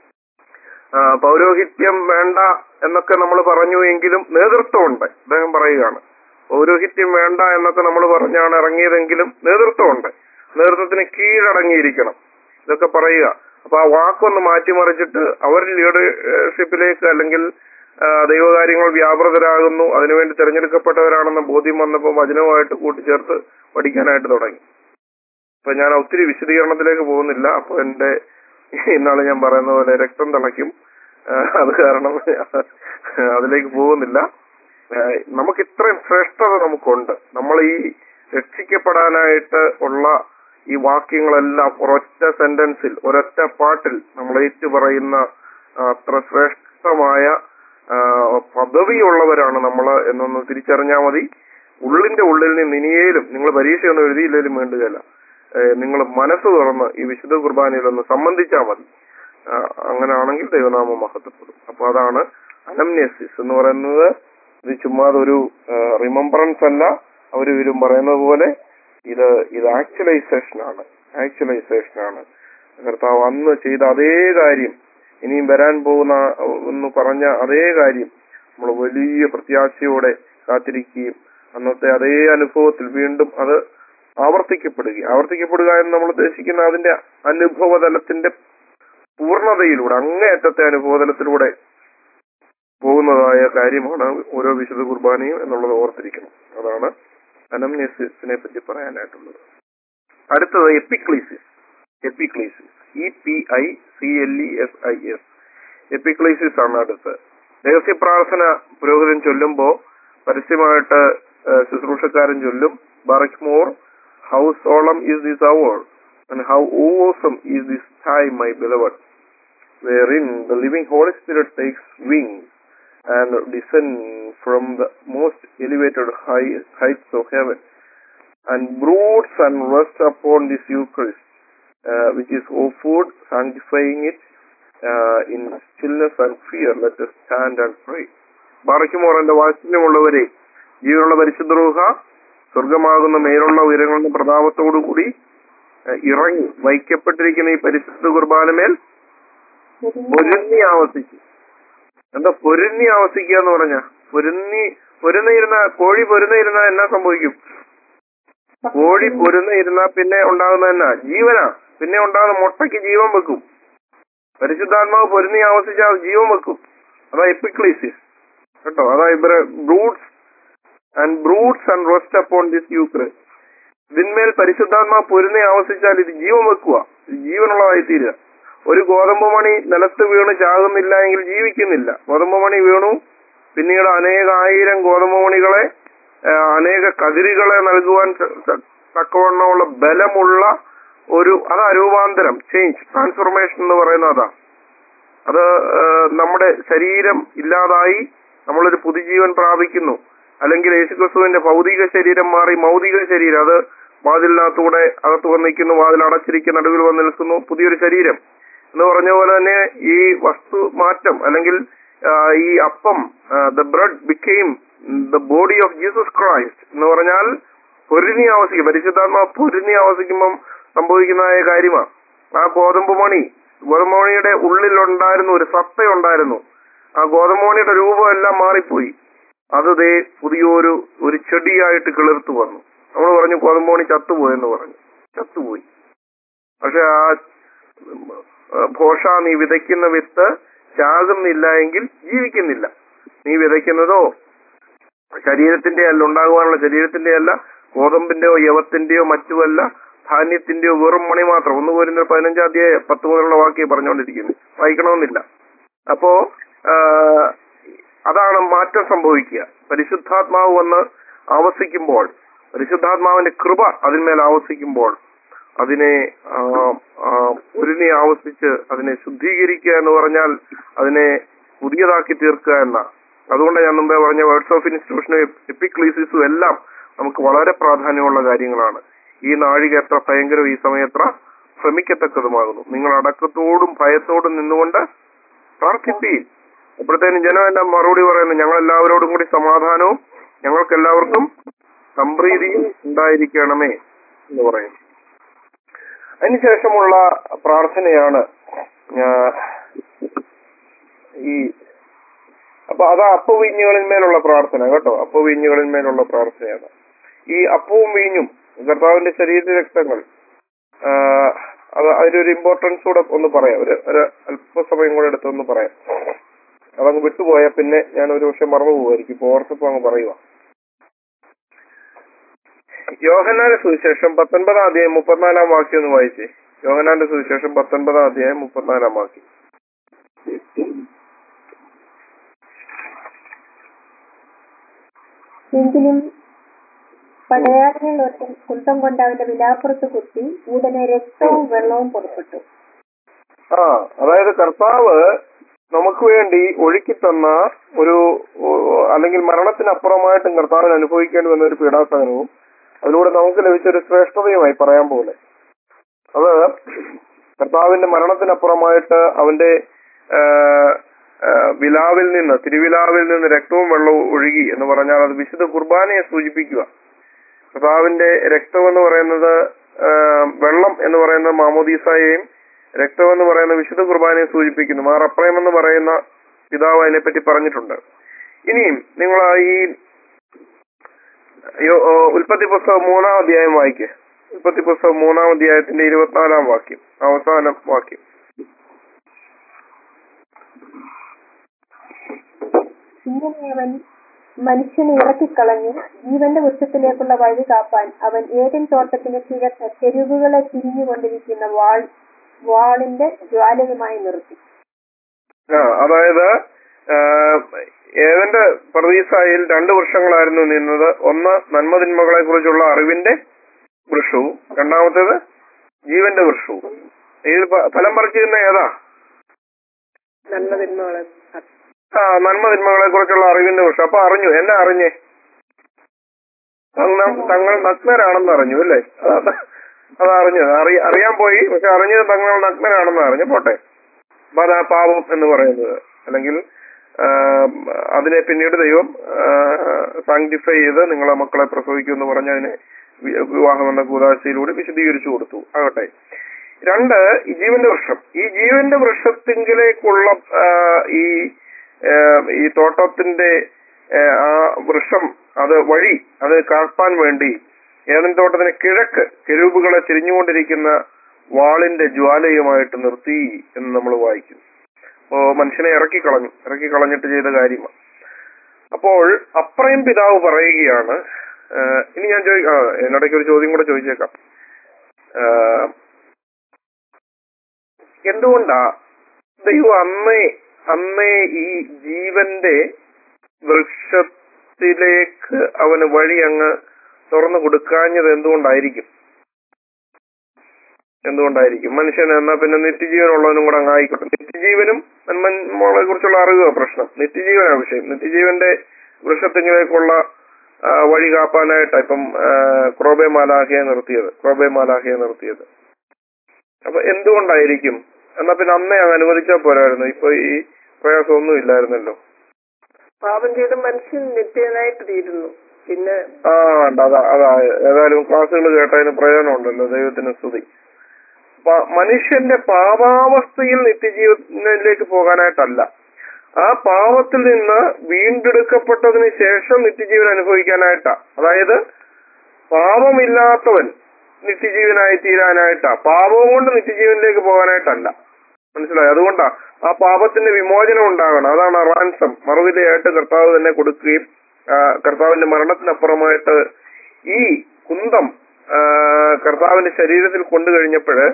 ആ, പൗരോഹിത്യം വേണ്ട എന്നൊക്കെ നമ്മൾ പറഞ്ഞു എങ്കിലും നേതൃത്വമുണ്ട് അദ്ദേഹം പറയുകയാണ് പൗരോഹിത്യം വേണ്ട എന്നൊക്കെ നമ്മൾ പറഞ്ഞാണ് ഇറങ്ങിയതെങ്കിലും നേതൃത്വമുണ്ട് നേതൃത്വത്തിന് കീഴടങ്ങിയിരിക്കണം ഇതൊക്കെ പറയുക അപ്പൊ ആ വാക്കൊന്ന് മാറ്റിമറിച്ചിട്ട് അവർ ലീഡർഷിപ്പിലേക്ക് അല്ലെങ്കിൽ ആ, ദൈവകാര്യങ്ങൾ വ്യാപൃതരാകുന്നു അതിനുവേണ്ടി തിരഞ്ഞെടുക്കപ്പെട്ടവരാണെന്ന ബോധ്യം വന്നപ്പോൾ വചനവുമായിട്ട് കൂട്ടിച്ചേർത്ത് പഠിക്കാനായിട്ട് തുടങ്ങി അപ്പൊ ഞാൻ ഒത്തിരി വിശദീകരണത്തിലേക്ക് പോകുന്നില്ല അപ്പൊ എന്റെ ഇന്നാള് ഞാൻ പറയുന്ന പോലെ രക്തം തിളയ്ക്കും ആ, അത് കാരണം അതിലേക്ക് പോകുന്നില്ല ആ, നമുക്ക് ഇത്രയും ശ്രേഷ്ഠത നമുക്കുണ്ട് നമ്മൾ ഈ രക്ഷിക്കപ്പെടാനായിട്ട് ഉള്ള ഈ വാക്യങ്ങളെല്ലാം ഒരൊറ്റ സെന്റൻസിൽ ഒരൊറ്റ പാട്ടിൽ നമ്മൾ ഏറ്റു പറയുന്ന ആ, അത്ര ശ്രേഷ്ഠമായ ആ, പദവിയുള്ളവരാണ് നമ്മൾ എന്നൊന്ന് തിരിച്ചറിഞ്ഞാൽ മതി ഉള്ളിന്റെ ഉള്ളിൽ നിന്ന് ഇനിയേലും നിങ്ങൾ പരീക്ഷയൊന്നും എഴുതിയില്ലേലും വേണ്ടുകയല്ല നിങ്ങൾ മനസ്സ് തുറന്ന് ഈ വിശുദ്ധ കുർബാനയിൽ ഒന്ന് സംബന്ധിച്ചാൽ മതി ആ, അങ്ങനെയാണെങ്കിൽ ദൈവനാമം മഹത്വപ്പെടും അപ്പൊ അതാണ് അനംനെസിസ് എന്ന് പറയുന്നത് ഇത് ചുമ്മാതെ ഒരു റിമംബറൻസ് അല്ല അവർ ഇവരും പറയുന്നത് പോലെ ഇത് ഇത് ആക്ച്വലൈസേഷൻ ആണ് ആക്ച്വലൈസേഷൻ ആണ് കർത്താവ് അന്ന് ചെയ്ത അതേ കാര്യം ഇനിയും വരാൻ പോകുന്ന എന്ന് പറഞ്ഞ അതേ കാര്യം നമ്മൾ വലിയ പ്രത്യാശയോടെ കാത്തിരിക്കുകയും അന്നത്തെ അതേ അനുഭവത്തിൽ വീണ്ടും അത് ആവർത്തിക്കപ്പെടുക ആവർത്തിക്കപ്പെടുക എന്ന് നമ്മൾ ഉദ്ദേശിക്കുന്ന അതിന്റെ അനുഭവതലത്തിന്റെ പൂർണ്ണതയിലൂടെ അങ്ങേയറ്റത്തെ അനുഭവതലത്തിലൂടെ പോകുന്നതായ കാര്യമാണ് ഓരോ വിശുദ്ധ കുർബാനയും എന്നുള്ളത് ഓർത്തിരിക്കണം അതാണ് അനംനെസിസിനെ പറ്റി പറയാനായിട്ടുള്ളത് അടുത്തത് epiclesis epiclesis E P I C L E S I S epiclesis ആണ് അടുത്ത് രഹസ്യ പ്രാർത്ഥന പുരോഹിതൻ ചൊല്ലുമ്പോ പരസ്യമായിട്ട് ആ, ശുശ്രൂഷക്കാരൻ ചൊല്ലും ബറക് മോർ how solemn is this hour and how awesome is this time my beloved wherein the living Holy Spirit takes wing and descend from the most elevated high, heights of heaven and broods and rests upon this Eucharist, uh, which is offered, sanctifying it uh, in stillness and fear. Let us stand and pray. ബാറയ്ക്കുമോറന്റെ വാത്സല്യമുള്ളവരെ ജീവനുള്ള പരിശുദ്ധ റൂഹ സ്വർഗമാകുന്ന മേലുള്ള ഉയരങ്ങളുടെ പ്രതാപത്തോടുകൂടി uh, ഇറങ്ങി വയ്ക്കപ്പെട്ടിരിക്കുന്ന ഈ പരിശുദ്ധ കുർബാനമേൽ പൊരുന്നി ആവസിക്കും എന്താ പൊരുന്നി ആവസിക്കുക എന്ന് പറഞ്ഞ പൊരുന്നി പൊരുന്നിരുന്ന കോഴി പൊരുന്നിരുന്ന എന്നാ സംഭവിക്കും കോഴി പൊരുന്നിരുന്ന പിന്നെ ഉണ്ടാകുന്ന എന്നാ ജീവനാ പിന്നെ ഉണ്ടാകുന്ന മുട്ടയ്ക്ക് ജീവൻ വെക്കും പരിശുദ്ധാത്മാവ് പൊരുന്നി ആവസിച്ചാൽ ജീവൻ വെക്കും അതാ എപ്പിക്ലീസിസ് കേട്ടോ അതാ ഇവരെ broods and broods and rest upon this യൂക്ര് ഇതിന്മേൽ പരിശുദ്ധാത്മാവ് പൊരുന്നി ആവസിച്ചാൽ ഇത് ജീവൻ വെക്കുക ഇത് ജീവനുള്ളതായി തീരുക ഒരു ഗോതമ്പ് മണി നിലത്ത് വീണ് ചാകുന്നില്ല എങ്കിൽ ജീവിക്കുന്നില്ല ഗോതമ്പ് മണി വീണു പിന്നീട് അനേക ആയിരം ഗോതമ്പ് മണികളെ ആ, അനേക കതിരുകളെ നൽകുവാൻ ത- ത- തക്കവണ്ണമുള്ള ബലമുള്ള ഒരു അതാ രൂപാന്തരം ചേഞ്ച് ട്രാൻസ്ഫോർമേഷൻ എന്ന് പറയുന്നത് അതാ അത് ആ, നമ്മുടെ ശരീരം ഇല്ലാതായി നമ്മളൊരു പുതുജീവൻ പ്രാപിക്കുന്നു അല്ലെങ്കിൽ യേശുക്രിസ്തുവിന്റെ ഭൗതിക ശരീരം മാറി മൗതിക ശരീരം അത് വാതിലിനകത്തൂടെ അകത്ത് വന്ന് നിൽക്കുന്നു വാതിൽ അടച്ചിരിക്കുന്ന നടുവിൽ വന്ന് നിൽക്കുന്നു പുതിയൊരു ശരീരം എന്ന് പറഞ്ഞ പോലെ തന്നെ ഈ വസ്തു മാറ്റം അല്ലെങ്കിൽ ആ, ഈ അപ്പം the bread became the body of Jesus Christ എന്ന് പറഞ്ഞാൽ പൊരുന്നി ആവസിക്കും പരിശുദ്ധാത്മാ പൊരുന്നി ആവസിക്കുമ്പം സംഭവിക്കുന്നതായ കാര്യമാണ് ആ ഗോതമ്പ് മണി ഗോതമ്പ് മണിയുടെ ഉള്ളിലുണ്ടായിരുന്നു ഒരു സത്തയുണ്ടായിരുന്നു ആ ഗോതമ്പ് മണിയുടെ രൂപം എല്ലാം മാറിപ്പോയി അത് ദേ പുതിയൊരു ഒരു ചെടിയായിട്ട് കിളിർത്തു വന്നു നമ്മൾ പറഞ്ഞു ഗോതമ്പ് മണി ചത്തുപോയെന്ന് പറഞ്ഞു ചത്തുപോയി പക്ഷെ ആ ഉം, ഭോഷ നീ വിതയ്ക്കുന്ന വിത്ത് ചാകുന്നില്ല എങ്കിൽ ജീവിക്കുന്നില്ല നീ വിതയ്ക്കുന്നതോ ശരീരത്തിന്റെ അല്ല ഉണ്ടാകുവാനുള്ള ശരീരത്തിന്റെ അല്ല ഗോതമ്പിന്റെയോ യവത്തിന്റെയോ മറ്റുമല്ല ധാന്യത്തിന്റെയോ വെറും മണി മാത്രം ഒന്ന് പോരുന്ന പതിനഞ്ചാം തീയതി പത്ത് മുതലുള്ള വാക്യം പറഞ്ഞുകൊണ്ടിരിക്കുന്നു വായിക്കണമെന്നില്ല അപ്പോ ആ, അതാണ് മാറ്റം സംഭവിക്കുക പരിശുദ്ധാത്മാവ് വന്ന് ആവസിക്കുമ്പോൾ പരിശുദ്ധാത്മാവിന്റെ കൃപ അതിന്മേൽ ആവസിക്കുമ്പോൾ അതിനെ ആ, ആ, പൊരുതി ആവസിച്ച് അതിനെ ശുദ്ധീകരിക്കുക എന്ന് പറഞ്ഞാൽ അതിനെ പുതിയതാക്കി തീർക്കുക എന്ന അതുകൊണ്ട് ഞാൻ മുമ്പേ പറഞ്ഞ വേർഡ്സ് ഓഫ് ഇൻസ്റ്റിറ്റ്യൂഷനും എപ്പിക്ലീസിസും എല്ലാം നമുക്ക് വളരെ പ്രാധാന്യമുള്ള കാര്യങ്ങളാണ് ഈ നാഴിക എത്ര ഭയങ്കരം ഈ സമയത്ര ശ്രമിക്കത്തക്കതുമാകുന്നു നിങ്ങൾ അടക്കത്തോടും ഭയത്തോടും നിന്നുകൊണ്ട് പ്രാർത്ഥിപ്പീൻ അപ്പോഴത്തേനും ജനം എന്റെ മറുപടി പറയുന്നു ഞങ്ങൾ എല്ലാവരോടും കൂടി സമാധാനവും ഞങ്ങൾക്ക് എല്ലാവർക്കും സംപ്രീതിയും ഉണ്ടായിരിക്കണമേ എന്ന് പറയും അതിനുശേഷമുള്ള പ്രാർത്ഥനയാണ് ഞാ- ഈ അപ്പൊ അത് അപ്പവീഞ്ഞുകളിന്മേലുള്ള പ്രാർത്ഥന കേട്ടോ അപ്പവീഞ്ഞുകളിന്മേലുള്ള പ്രാർത്ഥനയാണ് ഈ അപ്പവും വീഞ്ഞും കർത്താവിന്റെ ശരീര രക്തങ്ങൾ ആ, അത് അതിനൊരു ഇമ്പോർട്ടൻസ് കൂടെ ഒന്ന് പറയാം ഒരു ഒരു അല്പസമയം കൂടെ എടുത്ത് ഒന്ന് പറയാം അതങ്ങ് വിട്ടുപോയാൽ പിന്നെ ഞാൻ ഒരു പക്ഷെ മറന്നു പോകുമായിരിക്കും ഇപ്പൊ ഓർത്തപ്പോ അങ്ങ് പറയുക യോഹന്നാന്റെ സുവിശേഷം പത്തൊൻപതാം അധ്യായം മുപ്പത്തിനാലാം വാക്യം ഒന്ന് വായിച്ചേ യോഹന്നാന്റെ സുവിശേഷം പത്തൊൻപതാം അധ്യായം മുപ്പത്തിനാലാം വാക്യം എങ്കിലും പടയാളികൾ ഒറ്റ കുന്തം കൊണ്ട് അവന്റെ വിലാപ്പുറത്ത് കുത്തി ഉടനെ രക്തവും വെള്ളവും പുറപ്പെട്ടു ആ അതായത് കർത്താവ് നമുക്ക് വേണ്ടി ഒഴുക്കി തന്ന ഒരു ഓ, അല്ലെങ്കിൽ മരണത്തിനപ്പുറമായിട്ടും കർത്താവിന് അനുഭവിക്കേണ്ടി വന്ന ഒരു പീഡാസഹനവും അതിലൂടെ നമുക്ക് ലഭിച്ച ഒരു ശ്രേഷ്ഠതയുമായി പറയാൻ പോലെ അത് കർത്താവിന്റെ മരണത്തിനപ്പുറമായിട്ട് അവന്റെ ആ, ആ, വിലാവിൽ നിന്ന് തിരുവിലാവിൽ നിന്ന് രക്തവും വെള്ളവും ഒഴുകി എന്ന് പറഞ്ഞാൽ അത് വിശുദ്ധ കുർബാനയെ സൂചിപ്പിക്കുക കർത്താവിന്റെ രക്തം എന്ന് പറയുന്നത് ആ, വെള്ളം എന്ന് പറയുന്നത് മാമോദീസായെയും രക്തം എന്ന് പറയുന്ന വിശുദ്ധ കുർബാനയെ സൂചിപ്പിക്കുന്നു മാർ അപ്രയം എന്ന് പറയുന്ന പിതാവ് അതിനെപ്പറ്റി പറഞ്ഞിട്ടുണ്ട് ഇനിയും നിങ്ങൾ ഈ യോ- ഓ, ഉൽപ്പത്തി പുസ്തകം മൂന്നാം അധ്യായം വായിക്കുക ഉൽപ്പത്തി പുസ്തകം മൂന്നാം അധ്യായത്തിന്റെ ഇരുപത്തിനാലാം വാക്യം അവസാന വാക്യം ഇങ്ങനെ അവൻ മനുഷ്യനെ ഇറക്കിക്കളഞ്ഞ് ജീവന്റെ വൃക്ഷത്തിലേക്കുള്ള വഴി കാപ്പാൻ അവൻ ഏതൻ തോട്ടത്തിന് കിഴക്ക് തെരുവുകളെ തിരിഞ്ഞുകൊണ്ടിരിക്കുന്ന വാൾ വാളിന്റെ ജ്വാലയുമായി നിർത്തി ആ അതായത് ആ, ഏവന്റെ പ്രതീസായിൽ രണ്ട് വൃക്ഷങ്ങളായിരുന്നു നിന്നത് ഒന്ന് നന്മതിന്മകളെ കുറിച്ചുള്ള അറിവിന്റെ വൃക്ഷവും രണ്ടാമത്തേത് ജീവന്റെ വൃക്ഷവും ഇതിൽ പ- ഫലം പറിച്ചിരുന്ന ഏതാ നന്മ തിന്മകളെ ആ നന്മതിന്മകളെ കുറിച്ചുള്ള അറിവിന്റെ വൃക്ഷം അപ്പൊ അറിഞ്ഞു എന്നെ അറിഞ്ഞേ തങ്ങൾ തങ്ങൾ നഗ്നരാണെന്ന് അറിഞ്ഞു അല്ലേ അത് അത് അറിഞ്ഞു അറിയ അറിയാൻ പോയി പക്ഷെ അറിഞ്ഞത് തങ്ങൾ നഗ്നരാണെന്ന് അറിഞ്ഞു പോട്ടെ അപ്പൊ അതാ പാപം എന്ന് പറയുന്നത് അല്ലെങ്കിൽ ആ, അതിനെ പിന്നീട് ദൈവം സാങ്ക്ടിഫൈ ചെയ്ത് നിങ്ങളെ മക്കളെ പ്രസവിക്കും എന്ന് പറഞ്ഞ് അതിനെ വി- വിവാഹം എന്ന കൂതാശയിലൂടെ വിശദീകരിച്ചു കൊടുത്തു ആകട്ടെ രണ്ട് ഈ ജീവന്റെ വൃക്ഷം ഈ ജീവന്റെ വൃക്ഷത്തിങ്കിലേക്കുള്ള ആ, ഈ ആ, ഈ തോട്ടത്തിന്റെ ആ, ആ വൃക്ഷം അത് വഴി അത് കാപ്പാൻ വേണ്ടി ഏതൻ തോട്ടത്തിന് കിഴക്ക് കെരൂബുകളെ തിരിഞ്ഞുകൊണ്ടിരിക്കുന്ന വാളിന്റെ ജ്വാലയുമായിട്ട് നിർത്തി എന്ന് നമ്മൾ വായിക്കും അപ്പോ മനുഷ്യനെ ഇറക്കി കളഞ്ഞു ഇറക്കി കളഞ്ഞിട്ട് ചെയ്ത കാര്യമാണ് അപ്പോൾ അപ്രയം പിതാവ് പറയുകയാണ് ആ, ഇനി ഞാൻ ചോദി ആ എന്നിടയ്ക്ക് ഒരു ചോദ്യം കൂടെ ചോദിച്ചേക്കാം ആ, എന്തുകൊണ്ടാ ദൈവം അന്നേ അന്നേ ഈ ജീവന്റെ വൃക്ഷത്തിലേക്ക് അവന് വഴി അങ്ങ് തുറന്നു കൊടുക്കാഞ്ഞത് എന്തുകൊണ്ടായിരിക്കും എന്തുകൊണ്ടായിരിക്കും മനുഷ്യൻ എന്നാ പിന്നെ നിത്യജീവനുള്ളവനും കൂടെ അങ്ങ് ആയിക്കോട്ടെ നിത്യജീവനും നന്മകളെ കുറിച്ചുള്ള അറിവുക പ്രശ്നം നിത്യജീവനാണ് വിഷയം നിത്യജീവന്റെ വൃക്ഷത്തിലേക്കുള്ള ആ, വഴി കാപ്പാനായിട്ടാ ഇപ്പം ആ, ക്രോബെ മാലാഹയെ നിർത്തിയത് ക്രോബെ മാലാഹയെ നിർത്തിയത് അപ്പൊ എന്തുകൊണ്ടായിരിക്കും എന്നാ പിന്നെ അന്നേ അങ്ങ് അനുവദിച്ചാൽ പോരായിരുന്നു ഇപ്പൊ ഈ പ്രയാസമൊന്നും ഇല്ലായിരുന്നല്ലോ പാപം ചെയ്ത് മനുഷ്യൻ നിത്യനായിട്ട് തീരുന്നു പിന്നെ ആ ഉണ്ട് അതാ അതാ ഏതായാലും ക്ലാസ്സുകൾ കേട്ടതിന് പ്രയോജനമുണ്ടല്ലോ ദൈവത്തിന് സ്തുതി പ- മനുഷ്യന്റെ പാപാവസ്ഥയിൽ നിത്യജീവനിലേക്ക് പോകാനായിട്ടല്ല ആ പാപത്തിൽ നിന്ന് വീണ്ടെടുക്കപ്പെട്ടതിന് ശേഷം നിത്യജീവൻ അനുഭവിക്കാനായിട്ടാ അതായത് പാപമില്ലാത്തവൻ നിത്യജീവനായി തീരാനായിട്ടാ പാപവും കൊണ്ട് നിത്യജീവനിലേക്ക് പോകാനായിട്ടല്ല മനസ്സിലായി അതുകൊണ്ടാ ആ പാപത്തിന്റെ വിമോചനം ഉണ്ടാകണം അതാണ് റാൻസം മറുവിലയായിട്ട് കർത്താവ് തന്നെ കൊടുക്കുകയും ആ, കർത്താവിന്റെ മരണത്തിനപ്പുറമായിട്ട് ഈ കുന്തം ആ, കർത്താവിന്റെ ശരീരത്തിൽ കൊണ്ടു കഴിഞ്ഞപ്പോഴ്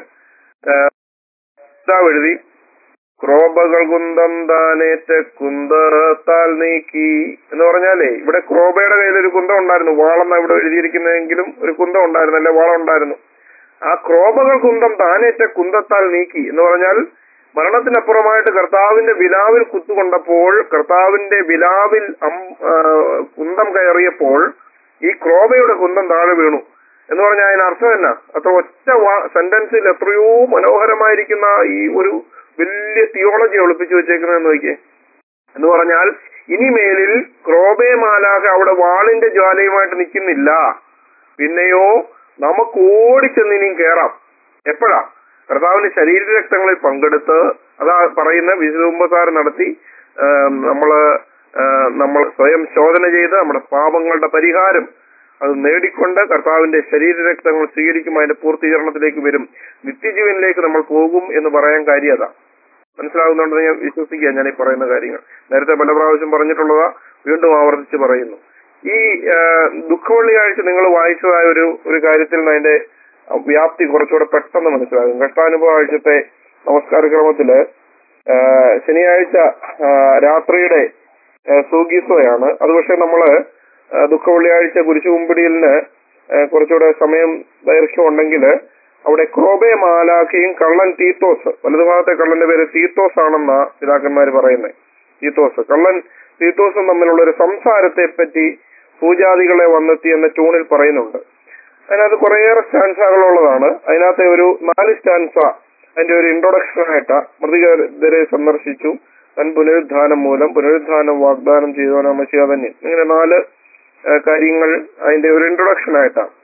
എഴുതി ക്രോബകൾ കുന്തം താനേറ്റ കുന്തത്താൽ നീക്കി എന്ന് പറഞ്ഞാലേ ഇവിടെ ക്രോബയുടെ കയ്യിൽ ഒരു കുന്തം ഉണ്ടായിരുന്നു വാളെന്ന ഇവിടെ എഴുതിയിരിക്കുന്നതെങ്കിലും ഒരു കുന്തം ഉണ്ടായിരുന്നു അല്ലെ വാളം ഉണ്ടായിരുന്നു ആ ക്രോബകൾ കുന്തം താനേറ്റ കുന്തത്താൽ നീക്കി എന്ന് പറഞ്ഞാൽ മരണത്തിനപ്പുറമായിട്ട് കർത്താവിന്റെ വിലാവിൽ കുത്തുകൊണ്ടപ്പോൾ കർത്താവിന്റെ വിലാവിൽ അം- ആ, കുന്തം കയറിയപ്പോൾ ഈ ക്രോബയുടെ കുന്തം താഴെ വീണു എന്ന് പറഞ്ഞാൽ അതിന് അർത്ഥം എന്നാ അത്ര ഒറ്റ സെന്റൻസിൽ എത്രയോ മനോഹരമായിരിക്കുന്ന ഈ ഒരു വലിയ തിയോളജി ഒളിപ്പിച്ചു വെച്ചേക്കുന്നതെന്ന് നോക്കിയേ എന്ന് പറഞ്ഞാൽ ഇനിമേലിൽ ക്രോബേ മാലാഖ അവിടെ വാളിന്റെ ജ്വാലയുമായിട്ട് നിൽക്കുന്നില്ല പിന്നെയോ നമുക്ക് ഓടിച്ചെന്ന് ഇനിയും കയറാം എപ്പോഴാ കർത്താവിന്റെ ശരീരരക്തങ്ങളിൽ പങ്കെടുത്ത് അതാ പറയുന്ന വിശുദ്ധ നടത്തി ആ, നമ്മള് ആ, നമ്മൾ സ്വയം ശോധന ചെയ്ത് നമ്മുടെ പാപങ്ങളുടെ പരിഹാരം അത് നേടിക്കൊണ്ട് കർത്താവിന്റെ ശരീരരക്തങ്ങൾ സ്വീകരിക്കും അതിന്റെ പൂർത്തീകരണത്തിലേക്ക് വരും നിത്യജീവനിലേക്ക് നമ്മൾ പോകും എന്ന് പറയാൻ കാര്യം അതാ മനസ്സിലാകുന്നുണ്ടെന്ന് ഞാൻ വിശ്വസിക്കുക ഞാൻ ഈ പറയുന്ന കാര്യങ്ങൾ നേരത്തെ പല പ്രാവശ്യം പറഞ്ഞിട്ടുള്ളതാ വീണ്ടും ആവർത്തിച്ച് പറയുന്നു ഈ ആ, ദുഃഖവെള്ളിയാഴ്ച നിങ്ങൾ വായിച്ചതായ ഒരു ഒരു കാര്യത്തിൽ നിന്ന് അതിന്റെ വ്യാപ്തി കുറച്ചുകൂടെ പെട്ടെന്ന് മനസ്സിലാകും കഷ്ടാനുഭവ ആഴ്ചത്തെ നമസ്കാര ക്രമത്തില് ആ, ശനിയാഴ്ച ആ, രാത്രിയുടെ ആ, സൂഗീസോയാണ് അത് പക്ഷെ നമ്മള് ആ, ദുഃഖവെള്ളിയാഴ്ച കുരിശുകുമ്പിടിയിലിന് ആ, കുറച്ചുകൂടെ സമയം ദൈർഘ്യം ഉണ്ടെങ്കിൽ അവിടെ ക്രോബെ മാലാഖയും കള്ളൻ തീത്തോസ് വലതുഭാഗത്തെ കള്ളന്റെ പേര് തീത്തോസ് ആണെന്നാ പിതാക്കന്മാർ പറയുന്നത് തീത്തോസ് കള്ളൻ തീത്തോസും തമ്മിലുള്ള ഒരു സംസാരത്തെ പറ്റി പൂജാതികളെ വന്നെത്തി എന്ന ട്യൂണിൽ പറയുന്നുണ്ട് അതിനകത്ത് കുറേയേറെ സ്റ്റാൻസകളുള്ളതാണ് അതിനകത്തെ ഒരു നാല് സ്റ്റാൻസ അതിന്റെ ഒരു ഇൻട്രൊഡക്ഷൻ ആയിട്ട് മൃതികരെ സന്ദർശിച്ചു തൻ പുനരുദ്ധാനം മൂലം പുനരുദ്ധാനം വാഗ്ദാനം ചെയ്തവനാ മഷിയ തന്നെ ഇങ്ങനെ നാല് ആ, കാര്യങ്ങൾ അതിന്റെ ഒരു ഇൻട്രൊഡക്ഷൻ ആയിട്ടാണ്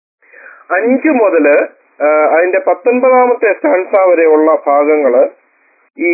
അഞ്ച് മുതല് ആ, അതിന്റെ പത്തൊൻപതാമത്തെ സ്റ്റാൻസ വരെയുള്ള ഭാഗങ്ങള് ഈ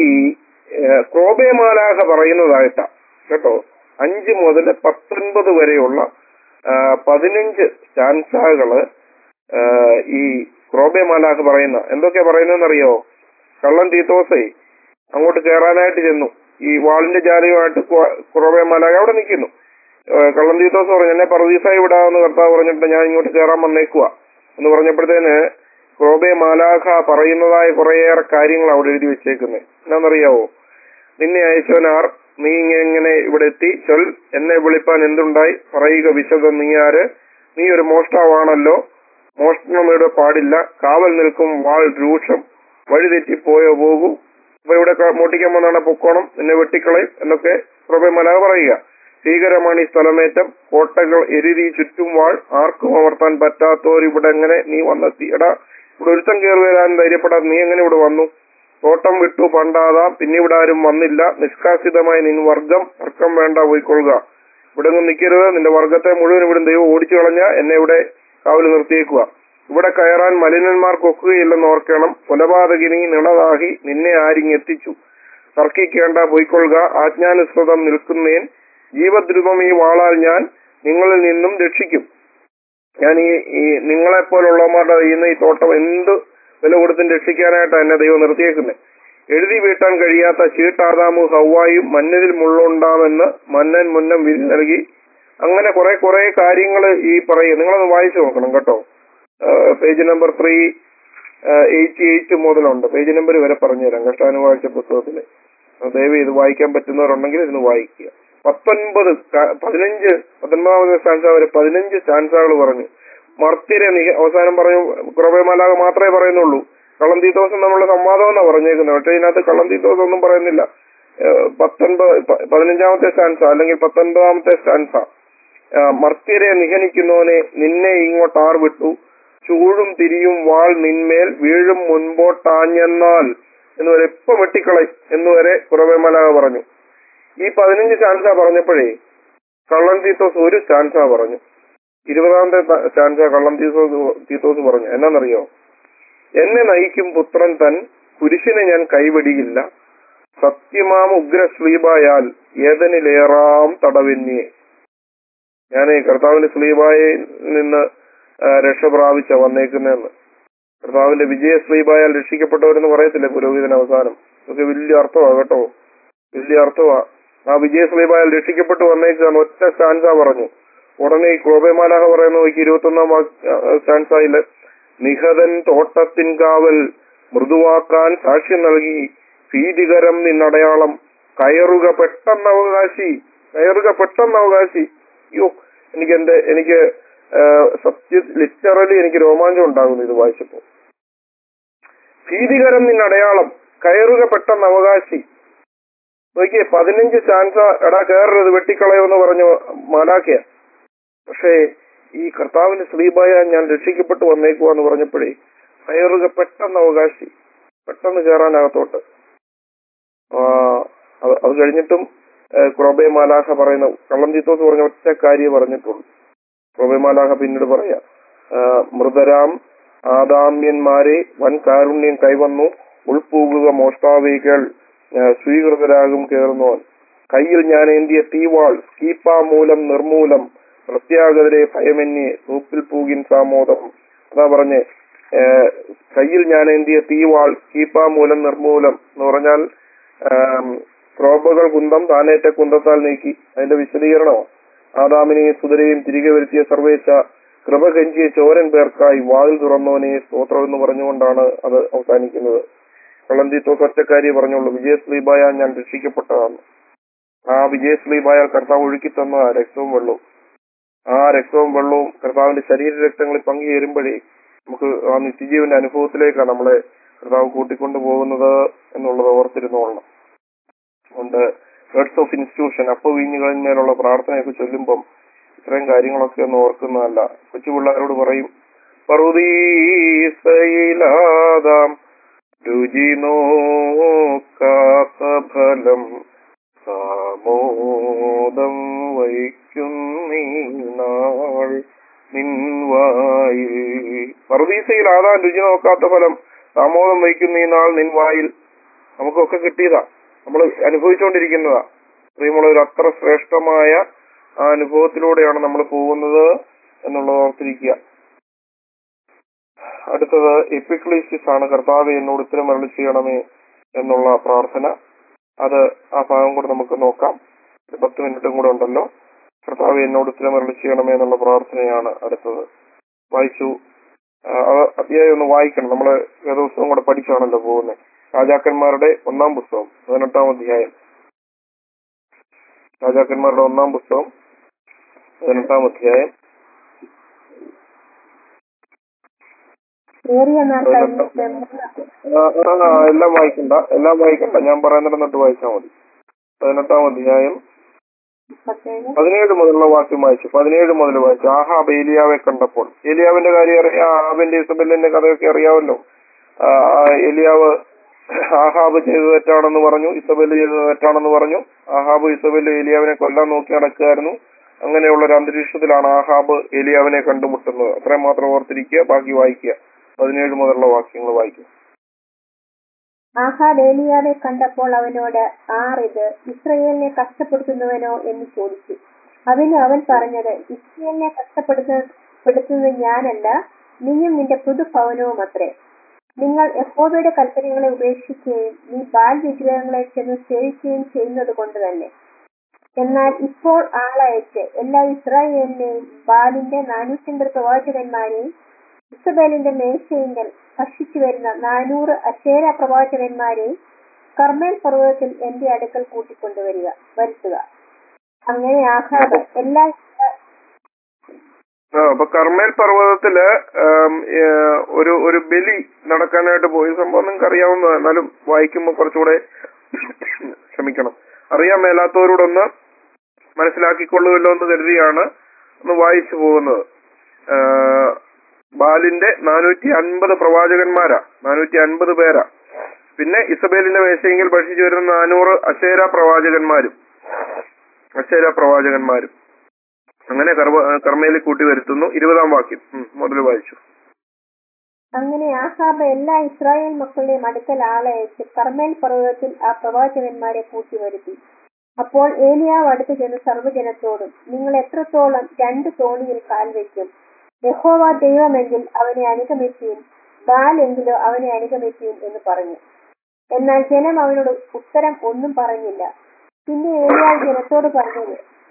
ആ, ക്രോബേ മാലാഖ പറയുന്നതായിട്ടാ കേട്ടോ അഞ്ച് മുതൽ പത്തൊൻപത് വരെയുള്ള ആ, പതിനഞ്ച് സ്റ്റാൻസകള് ആ, ഈ ക്രോബേ മാലാഖ പറയുന്ന എന്തൊക്കെയാ പറയുന്നതെന്നറിയോ കള്ളൻ തീത്തോസേ അങ്ങോട്ട് കയറാനായിട്ട് ചെന്നു ഈ വാളിന്റെ ജാലയുമായിട്ട് ക്രോ- ക്രോബേ മാലാഖ അവിടെ നിൽക്കുന്നു ആ, കള്ളൻ തീത്തോസ് പറഞ്ഞു എന്നെ പറദീസായി വിടാമെന്ന് കർത്താവ് പറഞ്ഞിട്ട് ഞാൻ ഇങ്ങോട്ട് കയറാൻ വന്നേക്കുക എന്ന് പറഞ്ഞപ്പോഴത്തേന് ക്രോബെ മാലാഖ പറയുന്നതായ കുറേയേറെ കാര്യങ്ങൾ അവിടെ എഴുതി വെച്ചേക്കുന്നത് എന്നാണെന്നറിയാവോ നിന്നെ അയച്ചവനാർ നീ ഇങ്ങനെ ഇവിടെ എത്തി ചൊൽ എന്നെ വിളിപ്പാൻ എന്തുണ്ടായി പറയുക വിശദം നീ ആര് നീ ഒരു മോഷ്ടാവാണല്ലോ മോഷണം ഇവിടെ പാടില്ല കാവൽ നിൽക്കും വാൾ രൂക്ഷം വഴി തെറ്റിപ്പോയോ പോകൂ അപ്പൊ ഇവിടെ ക- മോട്ടിക്കാൻ വന്നാണ് പൊക്കോണം നിന്നെ വെട്ടിക്കളയും എന്നൊക്കെ പ്രഭേ മലാഖ പറയുക ഭീകരമാണ് ഈ സ്ഥലമേറ്റം കോട്ടകൾ എരുതി ചുറ്റും വാൾ ആർക്കും അമർത്താൻ പറ്റാത്തോർ ഇവിടെ എങ്ങനെ നീ വന്നെത്തി എടാ ഇവിടെ ഒരുത്തം കയറി വരാൻ ധൈര്യപ്പെടാൻ നീ എങ്ങനെ ഇവിടെ വന്നു തോട്ടം വിട്ടു പണ്ടാതാം പിന്നെ ഇവിടെ ആരും വന്നില്ല നിഷ്കാസിതമായി നിൻ വർഗം തർക്കം വേണ്ട പോയിക്കൊള്ളുക ഇവിടെ ഒന്നും നിൽക്കരുത് നിന്റെ വർഗത്തെ മുഴുവൻ ഇവിടെ ദൈവം ഓടിച്ചു കളഞ്ഞ എന്നെ ഇവിടെ കാവല് നിർത്തിയേക്കുക ഇവിടെ കയറാൻ മലിനന്മാർക്ക് ഒക്കുകയില്ലെന്ന് ഓർക്കണം കൊലപാതകിനി നിണതാഹി നിന്നെ ആരിങ്ങെത്തിച്ചു തർക്കിക്കേണ്ട പോയിക്കൊള്ളുക ആജ്ഞാനുസൃതം നിൽക്കുന്നേൻ ജീവദ്രുതം ഈ വാളാൽ ഞാൻ നിങ്ങളിൽ നിന്നും രക്ഷിക്കും ഞാൻ ഈ ഈ നിങ്ങളെ പോലുള്ളവന്മാരുടെ കയ്യിൽ നിന്ന് ഈ തോട്ടം എന്ത് വില കൊടുത്തും രക്ഷിക്കാനായിട്ട് എന്നെ ദൈവം നിർത്തിയേക്കുന്നത് എഴുതി വീട്ടാൻ കഴിയാത്ത ചീട്ടാദാമു ഹൗവായും മഞ്ഞതിൽ മുള്ളുണ്ടാമെന്ന് മന്നൻ മുന്നം വിധി നൽകി അങ്ങനെ കുറെ കുറെ കാര്യങ്ങൾ ഈ പറയും നിങ്ങളത് വായിച്ചു നോക്കണം കേട്ടോ page number three eighty eight മുതലുണ്ട് പേജ് നമ്പർ വരെ പറഞ്ഞുതരാം കഷ്ടാനുവാഴ്ച പുസ്തകത്തില് ദയവ് ഇത് വായിക്കാൻ പറ്റുന്നവരുണ്ടെങ്കിൽ ഇതിന് വായിക്കുക പത്തൊൻപത് ക- പതിനഞ്ച് പത്തൊൻപതാമത്തെ സ്റ്റാൻസ വരെ പതിനഞ്ച് സ്റ്റാൻസകൾ പറഞ്ഞു മർത്തിരെ നിക അവസാനം പറഞ്ഞു കുറവേമാലാക മാത്രമേ പറയുന്നുള്ളൂ കള്ളം തീത്തോസം നമ്മളുടെ സംവാദം എന്നാ പറഞ്ഞേക്കുന്നത് പക്ഷേ ഇതിനകത്ത് കള്ളം തീത്തോസം ഒന്നും പറയുന്നില്ല ഏഹ് പത്തൊൻപത് പ- പതിനഞ്ചാമത്തെ സ്റ്റാൻസ അല്ലെങ്കിൽ പത്തൊൻപതാമത്തെ സ്റ്റാൻസ ആ, മർത്യരെ നിഹനിക്കുന്നവനെ നിന്നെ ഇങ്ങോട്ട് ആർ വിട്ടു ചൂഴും തിരിയും വാൾ നിന്മേൽ വീഴും മുൻപോട്ടാഞ്ഞെന്നാൽ എന്ന് വരെ ഇപ്പൊ വെട്ടിക്കളയും എന്ന് വരെ കുറവേമലാക പറഞ്ഞു ഈ പതിനഞ്ച് സ്റ്റാൻസ പറഞ്ഞപ്പോഴേ കള്ളൻ തീത്തോസ് ഒരു സ്റ്റാൻസ പറഞ്ഞു ഇരുപതാമത്തെ ത- സ്റ്റാൻസ കള്ളം തീത്തോസ് തീത്തോസ് പറഞ്ഞു എന്നാന്നറിയോ എന്നെ നയിക്കും പുത്രൻ തൻ കുരിശിനെ ഞാൻ കൈവടിയില്ല സത്യമാം ഉഗ്ര സ്ലീബായാൽ ഏതനിലേറാം തടവെന്നിയെ ഞാൻ കർത്താവിന്റെ സ്ലീബായിൽ നിന്ന് ആ, രക്ഷ പ്രാപിച്ച വന്നേക്കുന്നതെന്ന് കർത്താവിന്റെ വിജയ സ്ലീബായാൽ രക്ഷിക്കപ്പെട്ടവരെന്ന് പറയത്തില്ലേ പുരോഹിതൻ അവസാനം ഇതൊക്കെ വലിയ അർത്ഥമാ കേട്ടോ വലിയ അർത്ഥമാ ആ വിജയ സ്ലീബായാൽ രക്ഷിക്കപ്പെട്ടു വന്നേക്കാണ് ഒറ്റ സ്റ്റാൻസ പറഞ്ഞു ഉടനെ ഈ ക്രോബേമാലാഹ പറയുന്ന നോക്കി ഇരുപത്തൊന്നാം സ്റ്റാൻസായില് നിഹതൻ തോട്ടത്തിൻ കാവൽ മൃദുവാക്കാൻ സാക്ഷ്യം നൽകി ഭീതികരം നിന്നടയാളം കയറുക പെട്ടെന്ന് അവകാശി കയറുക പെട്ടെന്ന് അവകാശി അയ്യോ എനിക്ക് എന്റെ എനിക്ക് സത്യ ലിറ്ററലി എനിക്ക് രോമാഞ്ചം ഉണ്ടാകുന്നു ഇത് വായിച്ചപ്പോ ഭീതികരം നിന്നടയാളം കയറുക പെട്ടെന്ന് അവകാശി നോക്കിയേ പതിനഞ്ച് ചാൻസ എടാ കയറരുത് വെട്ടിക്കളയുമെന്ന് പറഞ്ഞു മാലാക്കിയ പക്ഷേ ഈ കർത്താവിന്റെ സ്ത്രീബായ ഞാൻ രക്ഷിക്കപ്പെട്ടു വന്നേക്കുവാന്ന് പറഞ്ഞപ്പോഴേ കയറുക പെട്ടെന്ന് അവകാശി പെട്ടെന്ന് കയറാനകത്തോട്ട് ആ, അത് അത് കഴിഞ്ഞിട്ടും ഏഹ്, ക്രോബെ മാലാഹ പറയുന്ന കള്ളം ചീത്തോസ് പറഞ്ഞ ഒറ്റ കാര്യം പറഞ്ഞിട്ടുള്ളൂ ക്രോബെ മാലാഹ പിന്നീട് പറയാ ആ, മൃതരാം ആദാമ്യന്മാരെ വൻ കാരുണ്യം കൈവന്നു ഉൾപ്പൂകുക മോഷ്ടാവേകൾ സ്വീകൃതരാകും കേറുന്നവൻ കയ്യിൽ ഞാൻ ഏന്തിയ തീവാൾ സ്കീപ്പ മൂലം നിർമൂലം പ്രത്യാഗതരെ ഭയമെന്യേ തൂപ്പിൽ പൂകിൻ സാമോദം അതാ പറഞ്ഞ് ഏഹ്, കയ്യിൽ ഞാൻ ഏന്തിയ തീവാൾ സ്കീപ്പ മൂലം നിർമൂലം എന്ന് പറഞ്ഞാൽ ആം, ക്രോബകൾ കുന്തം താനേറ്റ കുന്തത്താൽ നീക്കി അതിന്റെ വിശദീകരണമാണ് ആദാമിനെയും സുതരെയും തിരികെ വരുത്തിയ സർവേശ കൃപ കെഞ്ചിയ ചോരൻ പേർക്കായി വാതിൽ തുറന്നവനെ സ്തോത്രം എന്ന് പറഞ്ഞുകൊണ്ടാണ് അത് അവസാനിക്കുന്നത് കള്ളന്തീത്തോസ് ഒറ്റക്കാരി പറഞ്ഞുള്ളൂ വിജയസ്ലീബായ ഞാൻ രക്ഷിക്കപ്പെട്ടതാണ് ആ വിജയസ്ലീബായ കർത്താവ് ഒഴുക്കി തന്ന രക്തവും വെള്ളവും ആ രക്തവും വെള്ളവും കർത്താവിന്റെ ശരീര രക്തങ്ങളിൽ പങ്കുചേരുമ്പോഴേ നമുക്ക് ആ നിത്യജീവന്റെ അനുഭവത്തിലേക്കാണ് നമ്മളെ കർത്താവ് കൂട്ടിക്കൊണ്ടു പോകുന്നത് എന്നുള്ളത് ഓർത്തിരുന്നോളണം അതുകൊണ്ട് വേർഡ്സ് ഓഫ് ഇൻസ്റ്റിറ്റ്യൂഷൻ അപ്പ വീഞ്ഞുകളിന്മേലുള്ള പ്രാർത്ഥനയൊക്കെ ചൊല്ലുമ്പം ഇത്രയും കാര്യങ്ങളൊക്കെ ഒന്ന് ഓർക്കുന്നതല്ല കൊച്ചു പിള്ളേരോട് പറയും പറുദീസയിലാതാം രുചി നോക്കാത്ത ഫലം സാമോദം വയ്ക്കുന്നീ നാൾ നിൻവായിൽ പറുദീസയിൽ ആദാം രുചി നോക്കാത്ത ഫലം സാമോദം വയ്ക്കുന്ന ഈ നാൾ നിൻവായിൽ നമുക്കൊക്കെ കിട്ടിയതാ നമ്മൾ അനുഭവിച്ചുകൊണ്ടിരിക്കുന്നതാ പ്രിയമുള്ളവർ അത്ര ശ്രേഷ്ഠമായ ആ അനുഭവത്തിലൂടെയാണ് നമ്മൾ പോകുന്നത് എന്നുള്ളത് ഓർത്തിരിക്കുക അടുത്തത് എപ്പിക്ലീസിസ് ആണ് കർത്താവ് എന്നോട് ഉത്തരം അരുളി ചെയ്യണമേ എന്നുള്ള പ്രാർത്ഥന അത് ആ ഭാഗം കൂടെ നമുക്ക് നോക്കാം ഒരു പത്ത് മിനിറ്റും കൂടെ ഉണ്ടല്ലോ കർത്താവ് എന്നോട് ഉത്തരം അരുളി ചെയ്യണമേ എന്നുള്ള പ്രാർത്ഥനയാണ് അടുത്തത് വായിച്ചു ആ, അത് അധ്യായം ഒന്ന് വായിക്കണം നമ്മള് വേദപുസ്തകം കൂടെ പഠിച്ചാണല്ലോ പോകുന്നത് രാജാക്കന്മാരുടെ ഒന്നാം പുസ്തകം പതിനെട്ടാം അധ്യായം രാജാക്കന്മാരുടെ ഒന്നാം പുസ്തകം പതിനെട്ടാം അധ്യായം ഏറിയ നാൾ കഴിഞ്ഞിട്ട് മൂന്ന് ആ, ആ, ആ, എല്ലാം വായിക്കണ്ട എല്ലാം വായിക്കണ്ട ഞാൻ പറയുന്നിടം തൊട്ട് വായിച്ചാൽ മതി പതിനെട്ടാം അധ്യായം മുപ്പത്തേഴ് പതിനേഴ് മുതലുള്ള വാക്യം വായിച്ചു പതിനേഴ് മുതൽ വായിച്ചു ആഹാബ് ഏലിയാവെ കണ്ടപ്പോൾ ഏലിയാവിന്റെ കാര്യം അറിയാം ആഹാബിന്റെ ഇസബെല്ലിന്റെ കഥയൊക്കെ അറിയാമല്ലോ ആ, ഏലിയാവ് ആഹാബ് ചെയ്തത് തെറ്റാണെന്ന് പറഞ്ഞു ഇസബെല് ചെയ്തത് തെറ്റാണെന്ന് പറഞ്ഞു ആഹാബ് ഇസബെല് ഏലിയാവിനെ കൊല്ലാൻ നോക്കി നടക്കുകയായിരുന്നു അങ്ങനെയുള്ള ഒരു അന്തരീക്ഷത്തിലാണ് ആഹാബ് ഏലിയാവിനെ കണ്ടുമുട്ടുന്നത് അത്രയും മാത്രം ഓർത്തിരിക്കുക ബാക്കി വായിക്കുക പതിനേഴ് മുതലുള്ള വാക്യങ്ങൾ വായിക്കുക ആഹാബ് ഏലിയാവെ കണ്ടപ്പോൾ അവനോട് ആറിത് ഇസ്രയേലിനെ കഷ്ടപ്പെടുത്തുന്നവനോ എന്ന് ചോദിച്ചു അതിന് അവൻ പറഞ്ഞത് ഇസ്രയേലിനെ കഷ്ടപ്പെടുത്തുന്നത് ഞാനല്ല നീയും നിന്റെ പുതുഭവനവും അത്രേ നിങ്ങൾ യഹോവയുടെ കൽപ്പനകളെ ഉപേക്ഷിക്കുകയും നീ ബാൽ വിഗ്രഹങ്ങളെ ചെന്ന് സേവിക്കുകയും ചെയ്യുന്നത് കൊണ്ട് തന്നെ എന്നാൽ ഇപ്പോൾ ആളയച്ച് എല്ലാ ഇസ്രായേലിനെയും ബാലിന്റെ നാനൂറ്റമ്പത് പ്രവാചകന്മാരെയും ഇസബേലിന്റെ മേശയിങ്കൽ ഭക്ഷിച്ചു വരുന്ന നാനൂറ് അശേര പ്രവാചകന്മാരെയും കർമ്മേൽ പർവ്വതത്തിൽ എന്റെ അടുക്കൽ കൂട്ടിക്കൊണ്ടുവരിക വരുത്തുക അങ്ങനെ ആഹാബ് എല്ലാ ആ, അപ്പൊ കർമ്മേൽ പർവ്വതത്തില് ആം, ഏ, ഒരു ഒരു ബലി നടക്കാനായിട്ട് പോയി സംഭവം നിങ്ങൾക്ക് അറിയാവുന്ന എന്നാലും വായിക്കുമ്പോൾ കുറച്ചുകൂടെ ക്ഷമിക്കണം അറിയാൻ മേലാത്തവരോടൊന്ന് മനസ്സിലാക്കിക്കൊള്ളുമല്ലോ എന്ന് കരുതിയാണ് ഒന്ന് വായിച്ചു പോകുന്നത് ആ, ബാലിന്റെ നാനൂറ്റി അൻപത് പ്രവാചകന്മാരാ നാനൂറ്റി അൻപത് പേരാ പിന്നെ ഇസബേലിന്റെ മേശയെങ്കിൽ ഭക്ഷിച്ചു വരുന്ന നാനൂറ് അശേര പ്രവാചകന്മാരും അശേര പ്രവാചകന്മാരും അങ്ങനെ കർമ്മ കർമ്മയിൽ കൂട്ടി വരുത്തുന്നു ഇരുപതാം വാക്യം ഉം, മുതൽ വായിച്ചു അങ്ങനെ ആഹാബ് എല്ലാ ഇസ്രായേൽ മക്കളുടെയും അടുക്കൽ ആളയച്ച് കർമ്മേൽ പർവ്വതത്തിൽ ആ പ്രവാചകന്മാരെ കൂട്ടിവരുത്തി അപ്പോൾ ഏലിയാവ് അടുത്ത് ചെന്ന് സർവ്വജനത്തോടും നിങ്ങൾ എത്രത്തോളം രണ്ട് തോണിയിൽ കാൽ വയ്ക്കും യഹോവ ദൈവമെങ്കിൽ അവനെ അനുഗമിക്കുകയും ബാൽ എങ്കിലോ അവനെ അനുഗമിക്കുകയും എന്ന് പറഞ്ഞു എന്നാൽ ജനം അവനോട് ഉത്തരം ഒന്നും പറഞ്ഞില്ല പിന്നെ ഏലിയാവ് ജനത്തോട് പറഞ്ഞത്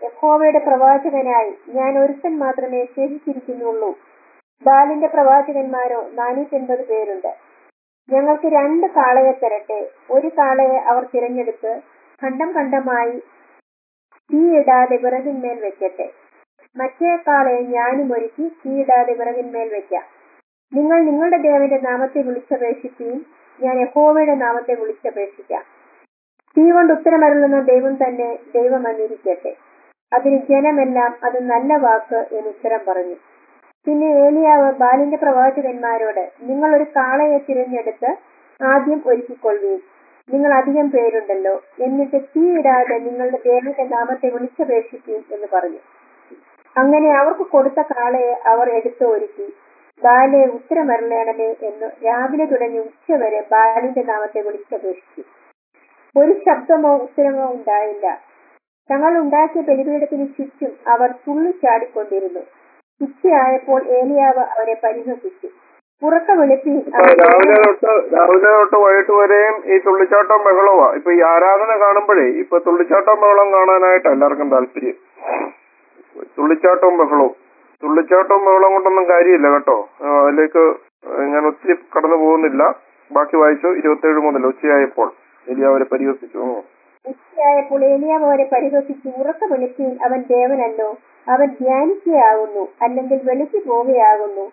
യഹോവയുടെ പ്രവാചകനായി ഞാൻ ഒരുത്തൻ മാത്രമേ ശേഷിച്ചിരിക്കുന്നുള്ളൂ ബാലിന്റെ പ്രവാചകന്മാരോ നാനൂറ്റൻപത് പേരുണ്ട് ഞങ്ങൾക്ക് രണ്ട് കാളയെ തരട്ടെ ഒരു കാളയെ അവർ തിരഞ്ഞെടുത്ത് ഖണ്ഡം ഖണ്ഡമായി തീയിടാതെ വിറകിന്മേൽ വെക്കട്ടെ മറ്റേ കാളയെ ഞാനും ഒരുക്കി തീയിടാതെ വിറകിന്മേൽ വെക്കാം നിങ്ങൾ നിങ്ങളുടെ ദേവന്റെ നാമത്തെ വിളിച്ചപേക്ഷിക്കുകയും ഞാൻ യഹോവയുടെ നാമത്തെ വിളിച്ചപേക്ഷിക്കാം തീ കൊണ്ട് ഉത്തരമരുളുന്ന ദൈവം തന്നെ ദൈവം എന്നിരിക്കട്ടെ അതിന് ജനമെല്ലാം അത് നല്ല വാക്ക് എന്ന് ഉത്തരം പറഞ്ഞു പിന്നെ ഏലിയാവ് ബാലിന്റെ പ്രവാചകന്മാരോട് നിങ്ങൾ ഒരു കാളയെ തിരഞ്ഞെടുത്ത് ആദ്യം ഒരുക്കിക്കൊള്ളുകയും നിങ്ങൾ അധികം പേരുണ്ടല്ലോ എന്നിട്ട് തീയിടാതെ നിങ്ങളുടെ ദേവന്റെ നാമത്തെ വിളിച്ചപേക്ഷിക്കുകയും എന്ന് പറഞ്ഞു അങ്ങനെ അവർക്ക് കൊടുത്ത കാളയെ അവർ എടുത്ത് ഒരുക്കി ബാലെ ഉത്തരമരളയണമേ എന്ന് രാവിലെ തുടങ്ങി ഉച്ചവരെ ബാലിന്റെ നാമത്തെ വിളിച്ചപേക്ഷിച്ചു ഒരു ശബ്ദമോ ഉത്തരമോ ഉണ്ടായില്ല തങ്ങൾ ഉണ്ടാക്കിയ ബലിപീഠത്തിന് ചുറ്റും അവർ തുള്ളിച്ചാടിക്കൊണ്ടിരുന്നു ഉച്ചയായപ്പോൾ ഏലിയാവ് അവരെ പരിഹസിച്ചു ഉറക്ക വെളുപ്പി ഇപ്പൊ രാവിലെ തൊട്ട് രാവിലെ തൊട്ട് വൈകിട്ട് വരെയും ഈ തുള്ളിച്ചാട്ടം ബഹളവാ ഇപ്പൊ ഈ ആരാധന കാണുമ്പോഴേ ഇപ്പൊ തുള്ളിച്ചാട്ടം ബഹളം കാണാനായിട്ട് എല്ലാവർക്കും താല്പര്യം തുള്ളിച്ചാട്ടവും ബഹളവും തുള്ളിച്ചാട്ടവും ബഹളം കൊണ്ടൊന്നും കാര്യമില്ല കേട്ടോ ആ, അതിലേക്ക് ഞാൻ ഒത്തിരി കടന്നു പോകുന്നില്ല ബാക്കി വായിച്ചു ഇരുപത്തേഴ് മുതൽ ഉച്ചയായപ്പോൾ എലിയ അവരെ പരിഹസിച്ചു ഉം. ഉച്ചയായപ്പോൾ ഏലിയാവ് അവരെ പരിഹസിച്ചു ഉറക്ക വെളുപ്പിയിൽ അവൻ ദേവനല്ലോ അവൻ ധ്യാനിക്കുകയാകുന്നു അല്ലെങ്കിൽ വെളുക്കി പോവുകയാകുന്നു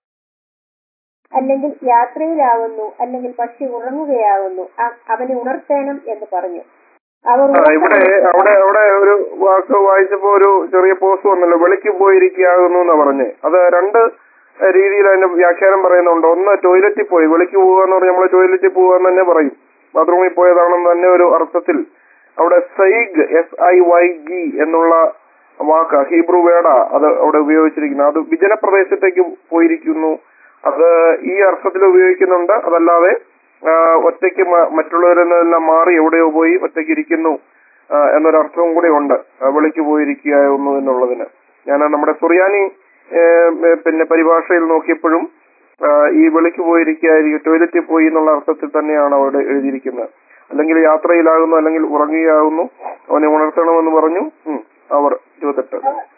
അല്ലെങ്കിൽ യാത്രയിലാകുന്നു അല്ലെങ്കിൽ പക്ഷി ഉറങ്ങുകയാകുന്നു അ- അവനെ ഉണർത്തേണം എന്ന് പറഞ്ഞു അവർ ആ ഉറക്ക ഇവിടെ അവിടെ അവിടെ ഒരു വാക്ക് വായിച്ചപ്പോ ഒരു ചെറിയ പോസ്റ്റ് വന്നല്ലോ വെളിക്ക് പോയിരിക്കുകയാകുന്നു എന്നാ പറഞ്ഞേ അത് രണ്ട് രീതിയിൽ അതിന്റെ വ്യാഖ്യാനം പറയുന്നുണ്ട് ഒന്ന് ടോയ്ലറ്റിൽ പോയി വെളിക്ക് പോവുക എന്ന് പറഞ്ഞാൽ നമ്മൾ ടോയ്ലറ്റിൽ പോവുക എന്ന് തന്നെ പറയും ബാത്റൂമിൽ പോയതാണെന്ന് തന്നെ ഒരു അർത്ഥത്തിൽ അവിടെ സൈഗ് എസ് ഐ വൈ ജി എന്നുള്ള വാക്ക് ഹീബ്രു വേർഡാ അത് അവിടെ ഉപയോഗിച്ചിരിക്കുന്നത് അത് വിജനപ്രദേശത്തേക്ക് പോയിരിക്കുന്നു അത് ഈ അർത്ഥത്തിൽ ഉപയോഗിക്കുന്നുണ്ട് അതല്ലാതെ ആ, ഒറ്റയ്ക്ക് മ- മറ്റുള്ളവരിൽ നിന്നെല്ലാം മാറി എവിടെയോ പോയി ഒറ്റയ്ക്ക് ഇരിക്കുന്നു ആ, എന്നൊരർത്ഥവും കൂടെ ഉണ്ട് ആ, വെളിക്ക് പോയിരിക്കുകയായിരുന്നു എന്നുള്ളതിന് ഞാൻ നമ്മുടെ സുറിയാനി ഏ, ഏ, പിന്നെ പരിഭാഷയിൽ നോക്കിയപ്പോഴും ആ, ഈ വെളിക്ക് പോയിരിക്കുകയായിരിക്കും ടോയ്ലറ്റിൽ പോയി എന്നുള്ള അർത്ഥത്തിൽ തന്നെയാണ് അവിടെ എഴുതിയിരിക്കുന്നത് അല്ലെങ്കിൽ യാത്രയിലാകുന്നു അല്ലെങ്കിൽ ഉറങ്ങുകയാകുന്നു അവനെ ഉണർത്തണമെന്ന് പറഞ്ഞു ഉം, അവർ ഇരുപത്തെട്ട്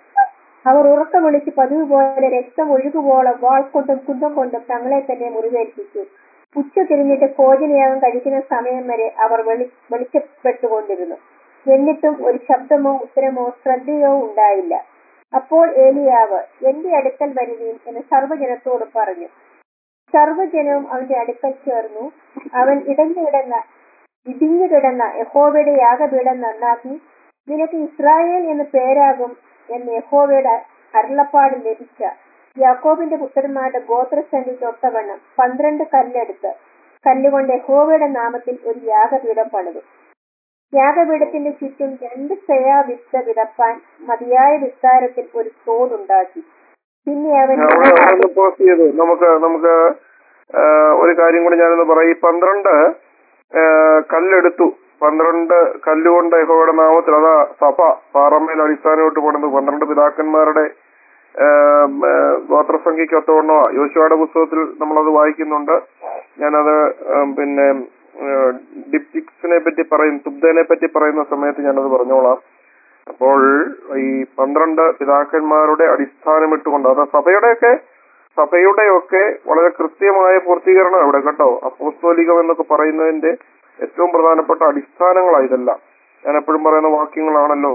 അവർ ഉറക്ക വിളിച്ച് പതിവ് പോലെ രക്തം ഒഴുകുവോളം വാൾ കൊണ്ടും കുന്തം കൊണ്ടും തങ്ങളെ തന്നെ മുറിവേൽപ്പിച്ചു ഉച്ച തിരിഞ്ഞിട്ട് ഭോജനയാഗം കഴിക്കുന്ന സമയം വരെ അവർ വെളി വെളിച്ചപ്പെട്ടുകൊണ്ടിരുന്നു എന്നിട്ടും ഒരു ശബ്ദമോ ഉത്തരമോ ശ്രദ്ധയോ ഉണ്ടായില്ല അപ്പോൾ ഏലിയാവ് എന്റെ അടുക്കൽ വരുവീൻ എന്ന് സർവ്വജനത്തോട് പറഞ്ഞു സർവ്വജനവും അവന്റെ അടുക്കൽ ചേർന്നു അവൻ ഇടഞ്ഞു കിടന്ന ഇടിഞ്ഞു കിടന്ന യഹോവയുടെ യാഗപീഠം നന്നാക്കി നിനക്ക് ഇസ്രായേൽ എന്ന് പേരാകും എന്ന് യഹോവയുടെ അരുളപ്പാട് ലഭിച്ച യാക്കോബിന്റെ പുത്രന്മാരുടെ ഗോത്രസംഖ്യയ്ക്ക് ഒത്തവണ്ണം പന്ത്രണ്ട് കല്ലെടുത്ത് കല്ലുകൊണ്ട് യഹോവയുടെ നാമത്തിൽ ഒരു യാഗപീഠം പണിതു യാഗപീഠത്തിന്റെ ചുറ്റും രണ്ട് സെയാ വിത്ത് വിതപ്പാൻ മതിയായ വിസ്താരത്തിൽ ഒരു തോടുണ്ടാക്കി പിന്നെ അവൻ അവിടെ ഒന്ന് പോസ്റ്റ് ചെയ്തു നമുക്ക് നമുക്ക് ആ, ഒരു കാര്യം കൂടി ഞാനൊന്ന് പറയാം ഈ പന്ത്രണ്ട് ആ, കല്ലെടുത്തു പന്ത്രണ്ട് കല്ലുകൊണ്ട് യഹോവയുടെ നാമത്തിൽ അതാ സഭ പാറമേൽ അടിസ്ഥാനമായിട്ട് പണിതു പന്ത്രണ്ട് പിതാക്കന്മാരുടെ ആ, ആ, ഗോത്രസംഖ്യയ്ക്ക് ഒത്തവണ്ണ യോശുവയുടെ പുസ്തകത്തിൽ നമ്മളത് വായിക്കുന്നുണ്ട് ഞാനത് ആ, പിന്നെ ഡിപ്റ്റിക്സിനെ പറ്റി പറയും തുബ്ദനെ പറ്റി പറയുന്ന സമയത്ത് ഞാനത് പറഞ്ഞോളാം അപ്പോൾ ഈ പന്ത്രണ്ട് പിതാക്കന്മാരുടെ അടിസ്ഥാനം ഇട്ടുകൊണ്ട് അത് സഭയുടെയൊക്കെ സഭയുടെയൊക്കെ വളരെ കൃത്യമായ പൂർത്തീകരണം ഇവിടെ കേട്ടോ അപ്പോസ്തോലികം എന്നൊക്കെ പറയുന്നതിന്റെ ഏറ്റവും പ്രധാനപ്പെട്ട അടിസ്ഥാനങ്ങളാണ് ഇതെല്ലാം ഞാൻ എപ്പോഴും പറയുന്ന വാക്യങ്ങളാണല്ലോ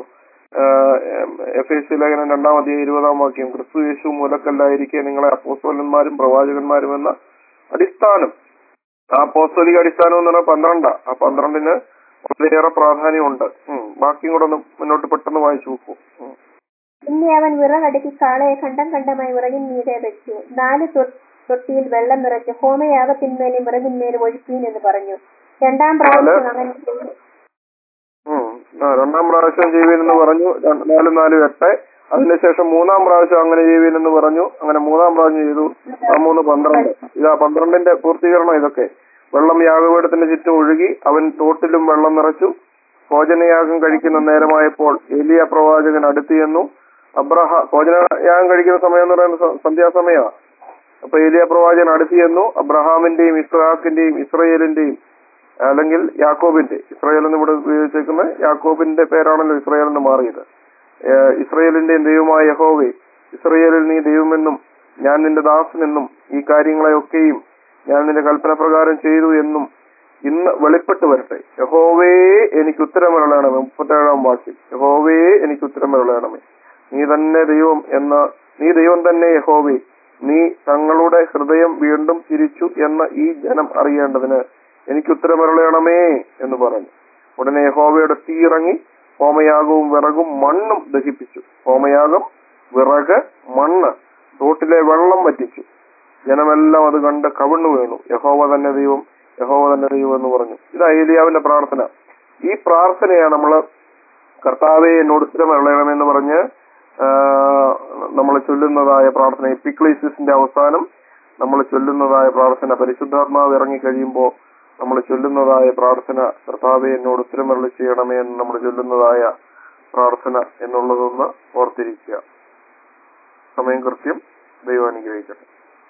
എഫ് എസ് സി ലേഖനം രണ്ടാം അധ്യായം ഇരുപതാം വാക്യം ക്രിസ്തു യേശു മൂലക്കല്ലായിരിക്കെ നിങ്ങളെ അപ്പോസ്തോലന്മാരും പ്രവാചകന്മാരും എന്ന അടിസ്ഥാനം ആ അപ്പോസ്തോലിക അടിസ്ഥാനം എന്ന് പറഞ്ഞാൽ പന്ത്രണ്ടാ ആ പന്ത്രണ്ടിന് വളരെയേറെ പ്രാധാന്യമുണ്ട് ഉം. ബാക്കിയും കൂടെ ഒന്ന് മുന്നോട്ട് പെട്ടെന്ന് വായിച്ചു നോക്കൂ ഉം. പിന്നെ അവൻ വിറകടുക്കി കാളയെ ഖണ്ഡം ഖണ്ഡമായി വിറകിൻ മീതെ വെച്ചു നാല് തൊ- തൊട്ടിയിൽ വെള്ളം നിറച്ച് ഹോമയാഗത്തിന്മേലും വിറകിന്മേലും ഒഴുക്കീൻ എന്ന് പറഞ്ഞു രണ്ടാം പ്രാവശ്യം അവൻ ഉം. ആ, രണ്ടാം പ്രാവശ്യം ചെയ്യുവീനെന്ന് പറഞ്ഞു ര- നാലും നാലും എട്ട് അതിനുശേഷം മൂന്നാം പ്രാവശ്യം അങ്ങനെ ചെയ്യുവീനെന്ന് പറഞ്ഞു അങ്ങനെ മൂന്നാം പ്രാവശ്യം ചെയ്തു ആ മൂന്ന് പന്ത്രണ്ട് ഇതാ പന്ത്രണ്ടിന്റെ പൂർത്തീകരണം ഇതൊക്കെ വെള്ളം യാഗപീഠത്തിന്റെ ചുറ്റും ഒഴുകി അവൻ തോട്ടിലും വെള്ളം നിറച്ചു ഭോജനയാഗം കഴിക്കുന്ന നേരമായപ്പോൾ എലിയ പ്രവാചകൻ അടുത്തു ചെന്നു അബ്രഹ ഭോജനയാഗം കഴിക്കുന്ന സമയം എന്ന് പറയുന്നത് സ- സന്ധ്യാസമയമാണ് അപ്പൊ ഏലിയ പ്രവാചകൻ അടുത്ത് ചെന്നു അബ്രഹാമിന്റെയും ഇസ്ഹാക്കിന്റെയും ഇസ്രയേലിന്റെയും അല്ലെങ്കിൽ യാക്കോബിന്റെ ഇസ്രായേൽ എന്ന് ഇവിടെ ഉപയോഗിച്ചേക്കുന്നത് യാക്കോബിന്റെ പേരാണല്ലോ ഇസ്രായേൽ എന്ന് മാറിയത് ഏഹ് ഇസ്രയേലിന്റെയും ദൈവമായ യഹോവേ ഇസ്രയേലിൽ നീ ദൈവമെന്നും ഞാൻ നിന്റെ ദാസനെന്നും ഈ കാര്യങ്ങളെയൊക്കെയും ഞാൻ നിന്റെ കൽപ്പന പ്രകാരം ചെയ്തു എന്നും ഇന്ന് വെളിപ്പെട്ട് വരട്ടെ യഹോവേ എനിക്ക് ഉത്തരമരുളയണമേ മുപ്പത്തേഴാം വാക്യം യഹോവേ എനിക്ക് ഉത്തരമരുളയണമേ നീ തന്നെ ദൈവം എന്ന നീ ദൈവം തന്നെ യഹോവേ നീ തങ്ങളുടെ ഹൃദയം വീണ്ടും തിരിച്ചു എന്ന ഈ ജനം അറിയേണ്ടതിന് എനിക്ക് ഉത്തരമരുളയണമേ എന്ന് പറഞ്ഞു ഉടനെ യഹോവയുടെ തീ ഇറങ്ങി ഹോമയാഗവും വിറകും മണ്ണും ദഹിപ്പിച്ചു ഹോമയാഗം വിറക് മണ്ണ് തോട്ടിലെ വെള്ളം വറ്റിച്ചു ജനമെല്ലാം അത് കണ്ട് കവിണ്ണു വീണു യഹോവ തന്നെ ദൈവം യഹോവ തന്നെ ദൈവം എന്ന് പറഞ്ഞു ഇത് ഏലിയാവിന്റെ പ്രാർത്ഥന ഈ പ്രാർത്ഥനയാണ് നമ്മൾ കർത്താവെ എന്നോട് ഉത്തരമരുളയണമെന്ന് പറഞ്ഞ് നമ്മൾ ചൊല്ലുന്നതായ പ്രാർത്ഥന എപ്പിക്ലീസിന്റെ അവസാനം നമ്മൾ ചൊല്ലുന്നതായ പ്രാർത്ഥന പരിശുദ്ധാത്മാവ് ഇറങ്ങി കഴിയുമ്പോൾ നമ്മൾ ചൊല്ലുന്നതായ പ്രാർത്ഥന കർത്താവെ എന്നോട് ഉത്തരമരുളി ചെയ്യണമേ എന്ന് നമ്മൾ ചൊല്ലുന്നതായ പ്രാർത്ഥന എന്നുള്ളതൊന്ന് ഓർത്തിരിക്കുക സമയം കൃത്യം ദൈവം അനുഗ്രഹിക്കട്ടെ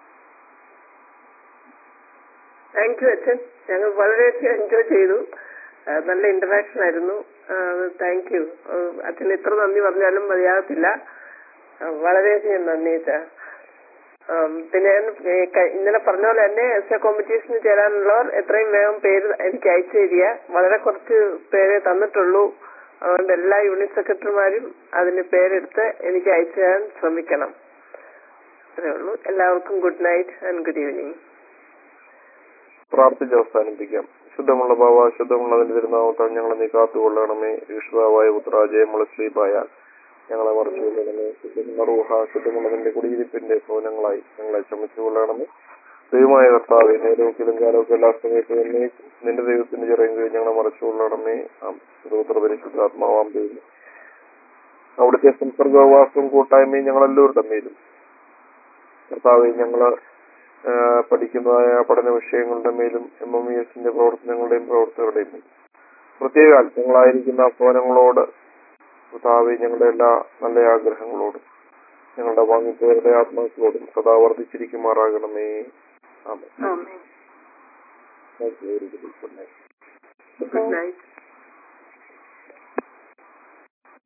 താങ്ക് യു അച്ഛൻ ഞങ്ങൾ വളരെയധികം എൻജോയ് ചെയ്തു ആ, നല്ല ഇന്ററാക്ഷൻ ആയിരുന്നു താങ്ക് യു അച്ഛൻ എത്ര നന്ദി പറഞ്ഞാലും മതിയാകത്തില്ല ആ, വളരെയധികം നന്ദി അച്ഛാ ആം, പിന്നെ ഞാൻ, ഏ, ക- ഇന്നലെ പറഞ്ഞ പോലെ തന്നെ എസ് എ കോമ്പറ്റീഷന് ചേരാനുള്ളവർ എത്രയും വേഗം പേര് എനിക്ക് അയച്ചു തരിക വളരെ കുറച്ച് പേരെ തന്നിട്ടുള്ളൂ അതുകൊണ്ട് എല്ലാ യൂണിറ്റ് സെക്രട്ടറിമാരും അതിന് പേരെടുത്ത് എനിക്ക് അയച്ചു തരാൻ ശ്രമിക്കണം അത്രേ ഉള്ളൂ എല്ലാവർക്കും good night and good evening പ്രാർത്ഥിച്ച് അവസാനിപ്പിക്കാം ശുദ്ധമുള്ള ഭാവ ശുദ്ധമുള്ളതിന്റെ തിരുനാമത്താൽ ഞങ്ങളെ നീ കാത്തുകൊള്ളണമേ ഈശ്വരാവായ പുത്ര ജയമുള്ള ശ്രീപായാൽ ഞങ്ങളെ മറച്ചു കൊള്ളണമേ ശുദ്ധമുള്ള റൂഹ ശുദ്ധമുള്ളതിന്റെ കുടിയിരിപ്പിന്റെ ഭവനങ്ങളായി ഞങ്ങളെ ചമച്ചു കൊള്ളണമേ ദൈവമായ കർത്താവെ നേരമൊക്കിലും കാലമൊക്കെ എല്ലാ സമയത്തും എന്നെ നിന്റെ ദൈവത്തിന്റെ ചെറിയ കഴിഞ്ഞ് ഞങ്ങളെ മറച്ചു കൊള്ളണമേ പുത്ര പരിശുദ്ധാത്മാവാം ദൈവം അവിടുത്തെ സംസർഗവാസവും കൂട്ടായ്മയും ഞങ്ങളെല്ലാവരുടെ മേലും കർത്താവെ ഞങ്ങള് ആ, പഠിക്കുന്നതായ പഠന വിഷയങ്ങളുടെ മേലും എം എം ഇ എസിന്റെ പ്രവർത്തനങ്ങളുടെയും പ്രവർത്തകരുടെയും മേലും പ്രത്യേകാൽ ഞങ്ങളായിരിക്കുന്ന ഭവനങ്ങളോട് കർത്താവെ ഞങ്ങളുടെ എല്ലാ നല്ല ആഗ്രഹങ്ങളോടും ഞങ്ങളുടെ വാങ്ങിപ്പോയവരുടെ ആത്മാക്കളോടും സദാ വർദ്ധിച്ചിരിക്കുമാറാകണമേ ആമേൻ. ആമേൻ Thank you very much. Good night. Good night